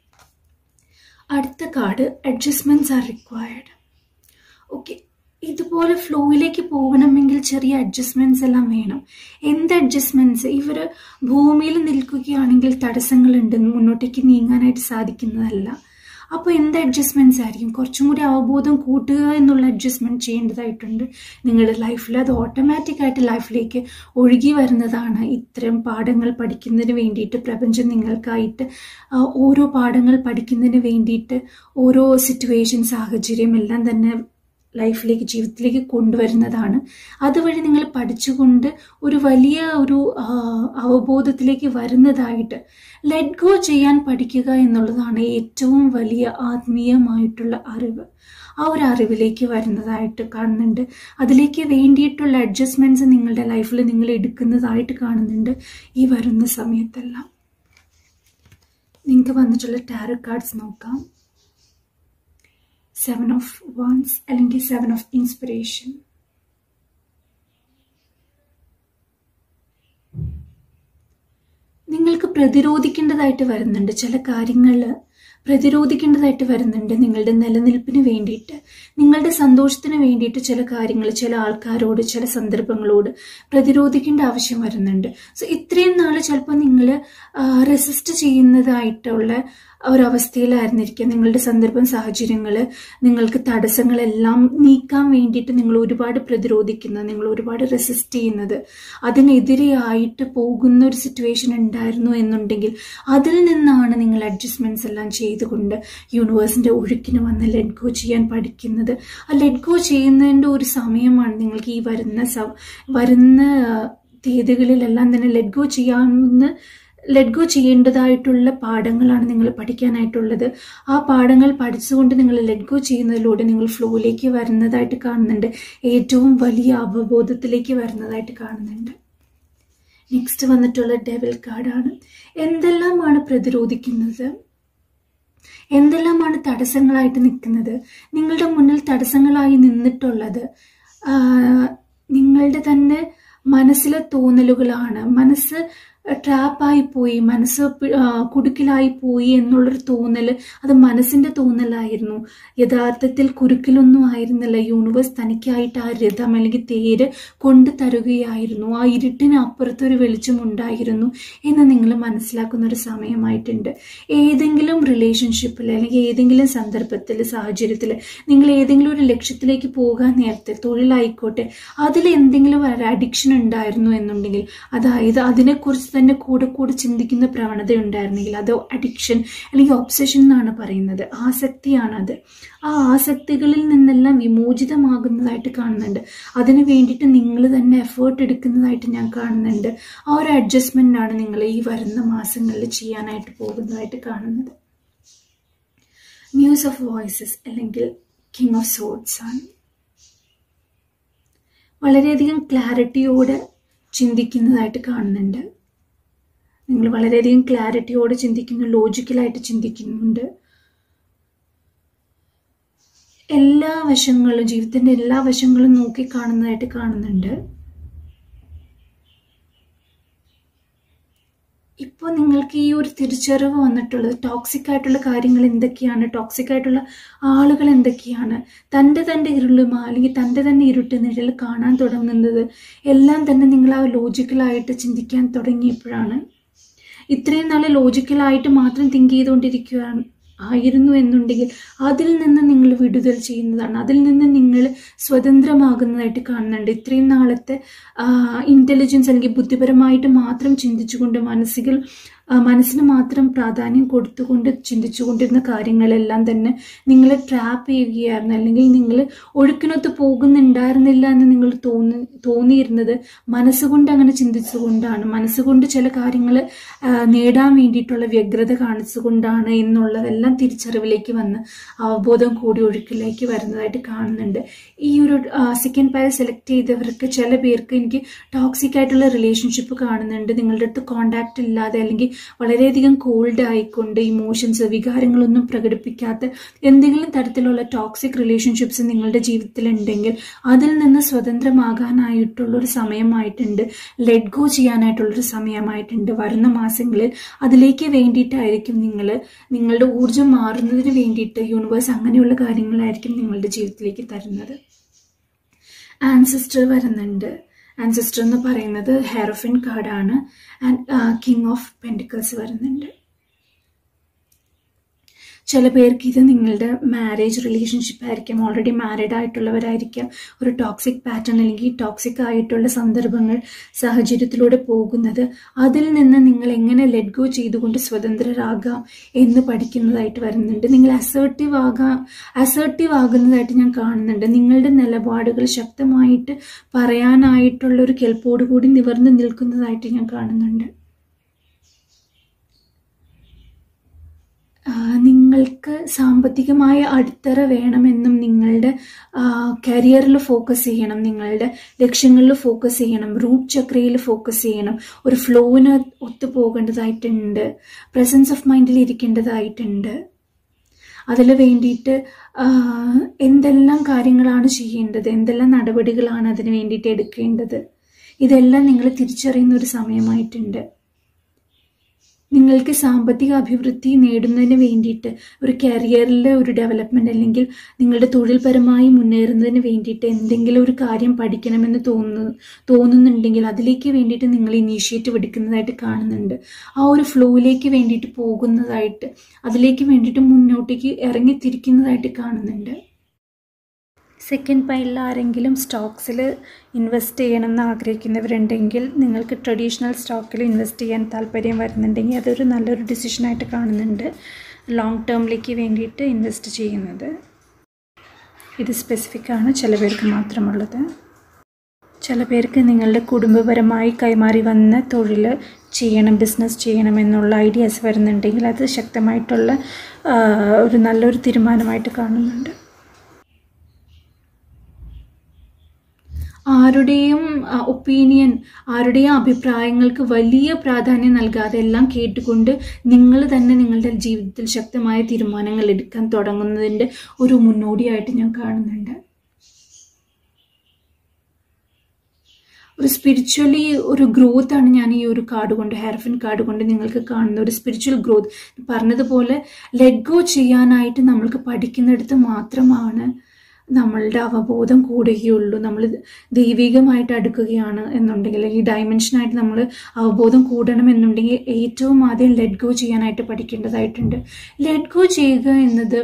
അടുത്ത card adjustments are required okay ഇതുപോലെ ഫ്ലോയിലേക്ക് പോകണമെങ്കിൽ ചെറിയ അഡ്ജസ്റ്റ്മെൻറ്റ്സ് എല്ലാം വേണം എന്ത് അഡ്ജസ്റ്റ്മെൻറ്റ്സ് ഇവർ ഭൂമിയിൽ നിൽക്കുകയാണെങ്കിൽ തടസ്സങ്ങളുണ്ട് മുന്നോട്ടേക്ക് നീങ്ങാനായിട്ട് സാധിക്കുന്നതല്ല അപ്പോൾ എന്ത് അഡ്ജസ്റ്റ്മെൻറ്റ്സ് ആയിരിക്കും കുറച്ചും കൂടി അവബോധം കൂട്ടുക എന്നുള്ള അഡ്ജസ്റ്റ്മെൻറ്റ് ചെയ്യേണ്ടതായിട്ടുണ്ട് നിങ്ങളുടെ ലൈഫിൽ അത് ഓട്ടോമാറ്റിക്കായിട്ട് ലൈഫിലേക്ക് ഒഴുകി വരുന്നതാണ് ഇത്തരം പാഠങ്ങൾ പഠിക്കുന്നതിന് വേണ്ടിയിട്ട് പ്രപഞ്ചം നിങ്ങൾക്കായിട്ട് ആ, ഓരോ പാഠങ്ങൾ പഠിക്കുന്നതിന് വേണ്ടിയിട്ട് ഓരോ സിറ്റുവേഷൻ സാഹചര്യം എല്ലാം തന്നെ ലൈഫിലേക്ക് ജീവിതത്തിലേക്ക് കൊണ്ടുവരുന്നതാണ് അതുവഴി നിങ്ങൾ പഠിച്ചുകൊണ്ട് ഒരു വലിയ ഒരു ആ, അവബോധത്തിലേക്ക് വരുന്നതായിട്ട് ലെറ്റ് ഗോ ചെയ്യാൻ പഠിക്കുക എന്നുള്ളതാണ് ഏറ്റവും വലിയ ആത്മീയമായിട്ടുള്ള അറിവ് ആ ഒരു അറിവിലേക്ക് വരുന്നതായിട്ട് കാണുന്നുണ്ട് അതിലേക്ക് വേണ്ടിയിട്ടുള്ള അഡ്ജസ്റ്റ്മെൻറ്റ്സ് നിങ്ങളുടെ ലൈഫിൽ നിങ്ങൾ എടുക്കുന്നതായിട്ട് കാണുന്നുണ്ട് ഈ വരുന്ന സമയത്തെല്ലാം നിങ്ങൾക്ക് വന്നിട്ടുള്ള ടാരോ കാർഡ്സ് നോക്കാം സെവൻ ഓഫ് വൺസ് അല്ലെങ്കിൽ സെവൻ ഓഫ് ഇൻസ്പിറേഷൻ നിങ്ങൾക്ക് പ്രതിരോധിക്കേണ്ടതായിട്ട് വരുന്നുണ്ട് ചില കാര്യങ്ങളിൽ പ്രതിരോധിക്കേണ്ടതായിട്ട് വരുന്നുണ്ട് നിങ്ങളുടെ നിലനിൽപ്പിന് വേണ്ടിയിട്ട് നിങ്ങളുടെ സന്തോഷത്തിന് വേണ്ടിയിട്ട് ചില കാര്യങ്ങൾ ചില ആൾക്കാരോട് ചില സന്ദർഭങ്ങളോട് പ്രതിരോധിക്കേണ്ട ആവശ്യം വരുന്നുണ്ട് സോ ഇത്രയും നാൾ ചിലപ്പോൾ നിങ്ങൾ റെസിസ്റ്റ് ചെയ്യുന്നതായിട്ടുള്ള ഒരവസ്ഥയിലായിരുന്നിരിക്കുക നിങ്ങളുടെ സന്ദർഭം സാഹചര്യങ്ങൾ നിങ്ങൾക്ക് തടസ്സങ്ങളെല്ലാം നീക്കാൻ വേണ്ടിയിട്ട് നിങ്ങൾ ഒരുപാട് പ്രതിരോധിക്കുന്നത് നിങ്ങൾ ഒരുപാട് റെസിസ്റ്റ് ചെയ്യുന്നത് അതിനെതിരെയായിട്ട് പോകുന്ന ഒരു സിറ്റുവേഷൻ ഉണ്ടായിരുന്നു എന്നുണ്ടെങ്കിൽ അതിൽ നിന്നാണ് നിങ്ങൾ അഡ്ജസ്റ്റ്മെന്റ്സ് എല്ലാം ചെയ്തുകൊണ്ട് യൂണിവേഴ്സിന്റെ ഒഴുക്കിന് വന്ന് ലെറ്റ് ഗോ ചെയ്യാൻ പഠിക്കുന്നത് ആ ലെറ്റ് ഗോ ചെയ്യുന്നതിൻ്റെ ഒരു സമയമാണ് നിങ്ങൾക്ക് ഈ വരുന്ന സ- വരുന്ന തീയതികളിലെല്ലാം തന്നെ ലെറ്റ് ഗോ ചെയ്യാവുന്ന ലെറ്റ് ഗോ ചെയ്യേണ്ടതായിട്ടുള്ള പാഠങ്ങളാണ് നിങ്ങൾ പഠിക്കാനായിട്ടുള്ളത് ആ പാഠങ്ങൾ പഠിച്ചുകൊണ്ട് നിങ്ങൾ ലെറ്റ് ഗോ ചെയ്യുന്നതിലൂടെ നിങ്ങൾ ഫ്ലോയിലേക്ക് വരുന്നതായിട്ട് കാണുന്നുണ്ട് ഏറ്റവും വലിയ അവബോധത്തിലേക്ക് വരുന്നതായിട്ട് കാണുന്നുണ്ട് നെക്സ്റ്റ് വന്നിട്ടുള്ള ഡെവൽ കാർഡാണ് എന്തെല്ലാമാണ് പ്രതിരോധിക്കുന്നത് എന്തെല്ലാമാണ് തടസ്സങ്ങളായിട്ട് നിൽക്കുന്നത് നിങ്ങളുടെ മുന്നിൽ തടസ്സങ്ങളായി നിന്നിട്ടുള്ളത് ആ, നിങ്ങളുടെ തന്നെ മനസ്സിലെ തോന്നലുകളാണ് മനസ്സ് ട്രാപ്പായി പോയി മനസ്സ് പി- ആ, കുടുക്കിലായി പോയി എന്നുള്ളൊരു തോന്നൽ അത് മനസ്സിന്റെ തോന്നലായിരുന്നു യഥാർത്ഥത്തിൽ കുരുക്കിലൊന്നും ആയിരുന്നില്ല യൂണിവേഴ്സ് തനിക്കായിട്ട് ആ രഥം അല്ലെങ്കിൽ തേര് കൊണ്ടു തരുകയായിരുന്നു ആ ഇരുട്ടിന് അപ്പുറത്തൊരു വെളിച്ചമുണ്ടായിരുന്നു എന്ന് നിങ്ങൾ മനസ്സിലാക്കുന്ന ഒരു സമയമായിട്ടുണ്ട് ഏതെങ്കിലും റിലേഷൻഷിപ്പിൽ അല്ലെങ്കിൽ ഏതെങ്കിലും സന്ദർഭത്തിൽ സാഹചര്യത്തിൽ നിങ്ങൾ ഏതെങ്കിലും ഒരു ലക്ഷ്യത്തിലേക്ക് പോകാൻ നേരത്തെ തൊഴിലായിക്കോട്ടെ അതിൽ എന്തെങ്കിലും ഒരു അഡിക്ഷൻ ഉണ്ടായിരുന്നു എന്നുണ്ടെങ്കിൽ അതായത് അതിനെക്കുറിച്ച് തന്നെ കൂടെ കൂടെ ചിന്തിക്കുന്ന പ്രവണത ഉണ്ടായിരുന്നെങ്കിൽ അത് അഡിക്ഷൻ അല്ലെങ്കിൽ ഒബ്സഷൻ എന്നാണ് പറയുന്നത് ആസക്തിയാണത് ആ ആസക്തികളിൽ നിന്നെല്ലാം വിമോചിതമാകുന്നതായിട്ട് കാണുന്നുണ്ട് അതിന് വേണ്ടിയിട്ട് നിങ്ങൾ തന്നെ എഫേർട്ട് എടുക്കുന്നതായിട്ട് ഞാൻ കാണുന്നുണ്ട് ആ ഒരു അഡ്ജസ്റ്റ്മെന്റ് ആണ് നിങ്ങൾ ഈ വരുന്ന മാസങ്ങളിൽ ചെയ്യാനായിട്ട് പോകുന്നതായിട്ട് കാണുന്നത് മ്യൂസ് ഓഫ് വോയിസസ് അല്ലെങ്കിൽ കിങ് ഓഫ് സോഡ്സ് ആണ് വളരെയധികം ക്ലാരിറ്റിയോടെ ചിന്തിക്കുന്നതായിട്ട് കാണുന്നുണ്ട് നിങ്ങൾ വളരെയധികം ക്ലാരിറ്റിയോടെ ചിന്തിക്കുന്നു ലോജിക്കലായിട്ട് ചിന്തിക്കുന്നുണ്ട് എല്ലാ വശങ്ങളും ജീവിതത്തിന്റെ എല്ലാ വശങ്ങളും നോക്കി കാണുന്നതായിട്ട് കാണുന്നുണ്ട് ഇപ്പോൾ നിങ്ങൾക്ക് ഈ ഒരു തിരിച്ചറിവ് വന്നിട്ടുള്ളത് ടോക്സിക് ആയിട്ടുള്ള കാര്യങ്ങൾ എന്തൊക്കെയാണ് ടോക്സിക് ആയിട്ടുള്ള ആളുകൾ എന്തൊക്കെയാണ് തൻ്റെ തൻ്റെ ഇരുളുമ അല്ലെങ്കിൽ തൻ്റെ തന്നെ ഇരുട്ട് നിഴൽ കാണാൻ തുടങ്ങുന്നത് എല്ലാം തന്നെ നിങ്ങൾ ആ ലോജിക്കലായിട്ട് ചിന്തിക്കാൻ തുടങ്ങിയപ്പോഴാണ് ഇത്രയും നാൾ ലോജിക്കലായിട്ട് മാത്രം തിങ്ക് ചെയ്തുകൊണ്ടിരിക്കുകയാണ് ആയിരുന്നു എന്നുണ്ടെങ്കിൽ അതിൽ നിന്ന് നിങ്ങൾ വിടുതൽ ചെയ്യുന്നതാണ് അതിൽ നിന്ന് നിങ്ങൾ സ്വതന്ത്രമാകുന്നതായിട്ട് കാണുന്നുണ്ട് ഇത്രയും നാളത്തെ ഇൻ്റലിജൻസ് അല്ലെങ്കിൽ ബുദ്ധിപരമായിട്ട് മാത്രം ചിന്തിച്ചുകൊണ്ട് മനസ്സികൾ ആ, മനസ്സിന് മാത്രം പ്രാധാന്യം കൊടുത്തുകൊണ്ട് ചിന്തിച്ചുകൊണ്ടിരുന്ന കാര്യങ്ങളെല്ലാം തന്നെ നിങ്ങളെ ട്രാപ്പ് ചെയ്യുകയായിരുന്നു അല്ലെങ്കിൽ നിങ്ങൾ ഒഴുക്കിനൊത്ത് പോകുന്നുണ്ടായിരുന്നില്ല എന്ന് നിങ്ങൾ തോന്നി തോന്നിയിരുന്നത് മനസ്സുകൊണ്ട് അങ്ങനെ ചിന്തിച്ചുകൊണ്ടാണ് മനസ്സുകൊണ്ട് ചില കാര്യങ്ങൾ നേടാൻ വേണ്ടിയിട്ടുള്ള വ്യഗ്രത കാണിച്ചുകൊണ്ടാണ് എന്നുള്ളതെല്ലാം തിരിച്ചറിവിലേക്ക് വന്ന് അവബോധം കൂടി ഒഴുക്കിലേക്ക് വരുന്നതായിട്ട് കാണുന്നുണ്ട് ഈ ഒരു സെക്കൻഡ് പാര സെലക്ട് ചെയ്തവർക്ക് ചില പേർക്ക് എനിക്ക് ടോക്സിക് ആയിട്ടുള്ള റിലേഷൻഷിപ്പ് കാണുന്നുണ്ട് നിങ്ങളുടെ അടുത്ത് കോണ്ടാക്ട് ഇല്ലാതെ അല്ലെങ്കിൽ വളരെയധികം കോൾഡ് ആയിക്കൊണ്ട് ഇമോഷൻസ് വികാരങ്ങളൊന്നും പ്രകടിപ്പിക്കാത്ത എന്തെങ്കിലും തരത്തിലുള്ള ടോക്സിക് റിലേഷൻഷിപ്സ് നിങ്ങളുടെ ജീവിതത്തിൽ ഉണ്ടെങ്കിൽ അതിൽ നിന്ന് സ്വതന്ത്രമാകാനായിട്ടുള്ള ഒരു സമയമായിട്ടുണ്ട് ലെറ്റ് ഗോ ചെയ്യാനായിട്ടുള്ളൊരു സമയമായിട്ടുണ്ട് വരുന്ന മാസങ്ങളിൽ അതിലേക്ക് വേണ്ടിയിട്ടായിരിക്കും നിങ്ങൾ നിങ്ങളുടെ ഊർജം മാറുന്നതിന് വേണ്ടിയിട്ട് യൂണിവേഴ്സ് അങ്ങനെയുള്ള കാര്യങ്ങളായിരിക്കും നിങ്ങളുടെ ജീവിതത്തിലേക്ക് തരുന്നത് ആൻസിസ്റ്റർ വരുന്നുണ്ട് ആൻസിസ്റ്റർ എന്ന് പറയുന്നത് ഹെറോഫിൻ കാർഡാണ് ആൻഡ് കിങ് ഓഫ് പെൻഡിക്കൽസ് വരുന്നുണ്ട് ചില പേർക്ക് ഇത് നിങ്ങളുടെ മാരേജ് റിലേഷൻഷിപ്പ് ആയിരിക്കാം ഓൾറെഡി മാരീഡ് ആയിട്ടുള്ളവരായിരിക്കാം ഒരു ടോക്സിക് പാറ്റേൺ അല്ലെങ്കിൽ ടോക്സിക് ആയിട്ടുള്ള സന്ദർഭങ്ങൾ സാഹചര്യത്തിലൂടെ പോകുന്നത് അതിൽ നിന്ന് നിങ്ങൾ എങ്ങനെ ലെറ്റ് ഗോ ചെയ്തുകൊണ്ട് സ്വതന്ത്രരാകാം എന്ന് പഠിക്കുന്നതായിട്ട് വരുന്നുണ്ട് നിങ്ങൾ അസേർട്ടീവ് ആകാം അസേർട്ടീവ് ആകുന്നതായിട്ട് ഞാൻ കാണുന്നുണ്ട് നിങ്ങളുടെ നിലപാടുകൾ ശക്തമായിട്ട് പറയാനായിട്ടുള്ള ഒരു കെൽപ്പോട് കൂടി നിവർന്നു നിൽക്കുന്നതായിട്ട് ഞാൻ കാണുന്നുണ്ട് ആ, നിങ്ങൾക്ക് സാമ്പത്തികമായ അടിത്തറ വേണമെന്നും നിങ്ങളുടെ കരിയറിൽ ഫോക്കസ് ചെയ്യണം നിങ്ങളുടെ ലക്ഷ്യങ്ങളിൽ ഫോക്കസ് ചെയ്യണം റൂട്ട് ചക്രയിൽ ഫോക്കസ് ചെയ്യണം ഒരു ഫ്ലോവിന് ഒത്തു പോകേണ്ടതായിട്ടുണ്ട് പ്രസൻസ് ഓഫ് മൈൻഡിൽ ഇരിക്കേണ്ടതായിട്ടുണ്ട് അതിൽ വേണ്ടിയിട്ട് ആ, എന്തെല്ലാം കാര്യങ്ങളാണ് ചെയ്യേണ്ടത് എന്തെല്ലാം നടപടികളാണ് അതിന് വേണ്ടിയിട്ട് എടുക്കേണ്ടത് ഇതെല്ലാം നിങ്ങൾ തിരിച്ചറിയുന്ന ഒരു സമയമായിട്ടുണ്ട് നിങ്ങൾക്ക് സാമ്പത്തിക അഭിവൃദ്ധി നേടുന്നതിന് വേണ്ടിയിട്ട് ഒരു കരിയറിലെ ഒരു ഡെവലപ്മെന്റ് അല്ലെങ്കിൽ നിങ്ങളുടെ തൊഴിൽപരമായി മുന്നേറുന്നതിന് വേണ്ടിയിട്ട് എന്തെങ്കിലും ഒരു കാര്യം പഠിക്കണമെന്ന് തോന്നുന്നു തോന്നുന്നുണ്ടെങ്കിൽ അതിലേക്ക് വേണ്ടിയിട്ട് നിങ്ങൾ ഇനീഷ്യേറ്റീവ് എടുക്കുന്നതായിട്ട് കാണുന്നുണ്ട് ആ ഒരു ഫ്ലോയിലേക്ക് വേണ്ടിയിട്ട് പോകുന്നതായിട്ട് അതിലേക്ക് വേണ്ടിയിട്ട് മുന്നോട്ടേക്ക് ഇറങ്ങിത്തിരിക്കുന്നതായിട്ട് കാണുന്നുണ്ട് സെക്കൻഡ് പൈലിൽ ആരെങ്കിലും സ്റ്റോക്സിൽ ഇൻവെസ്റ്റ് ചെയ്യണമെന്ന് ആഗ്രഹിക്കുന്നവരുണ്ടെങ്കിൽ നിങ്ങൾക്ക് ട്രഡീഷണൽ സ്റ്റോക്കിൽ ഇൻവെസ്റ്റ് ചെയ്യാൻ താല്പര്യം വരുന്നുണ്ടെങ്കിൽ അതൊരു നല്ലൊരു ഡിസിഷനായിട്ട് കാണുന്നുണ്ട് ലോങ് ടേമിലേക്ക് വേണ്ടിയിട്ട് ഇൻവെസ്റ്റ് ചെയ്യുന്നത് ഇത് സ്പെസിഫിക് ആണ് ചില പേർക്ക് മാത്രമുള്ളത് ചില പേർക്ക് നിങ്ങളുടെ കുടുംബപരമായി കൈമാറി വന്ന തൊഴിൽ ചെയ്യണം ബിസിനസ് ചെയ്യണം എന്നുള്ള ഐഡിയാസ് വരുന്നുണ്ടെങ്കിൽ അത് ശക്തമായിട്ടുള്ള ഒരു നല്ലൊരു തീരുമാനമായിട്ട് കാണുന്നുണ്ട് ആരുടെയും ഒപ്പീനിയൻ ആരുടെയും അഭിപ്രായങ്ങൾക്ക് വലിയ പ്രാധാന്യം നൽകാതെ എല്ലാം കേട്ടുകൊണ്ട് നിങ്ങൾ തന്നെ നിങ്ങളുടെ ജീവിതത്തിൽ ശക്തമായ തീരുമാനങ്ങൾ എടുക്കാൻ തുടങ്ങുന്നതിൻ്റെ ഒരു മുന്നോടിയായിട്ട് ഞാൻ കാണുന്നുണ്ട് ഒരു സ്പിരിച്വലി ഒരു ഗ്രോത്ത് ആണ് ഞാൻ ഈ ഒരു കാർഡ് കൊണ്ട് ഹെയർഫിൻ കാർഡ് കൊണ്ട് നിങ്ങൾക്ക് കാണുന്ന ഒരു സ്പിരിച്വൽ ഗ്രോത്ത് പറഞ്ഞതുപോലെ ലെറ്റ് ഗോ ചെയ്യാനായിട്ട് നമ്മൾക്ക് പഠിക്കുന്നിടത്ത് മാത്രമാണ് നമ്മളുടെ അവബോധം കൂടുകയുള്ളൂ നമ്മൾ ദൈവികമായിട്ട് അടുക്കുകയാണ് എന്നുണ്ടെങ്കിൽ ഈ ഡയമെൻഷനായിട്ട് നമ്മൾ അവബോധം കൂടണം എന്നുണ്ടെങ്കിൽ ഏറ്റവും ആദ്യം ലെറ്റ് ഗോ ചെയ്യാനായിട്ട് പഠിക്കേണ്ടതായിട്ടുണ്ട് ലെറ്റ് ഗോ ചെയ്യുക എന്നത്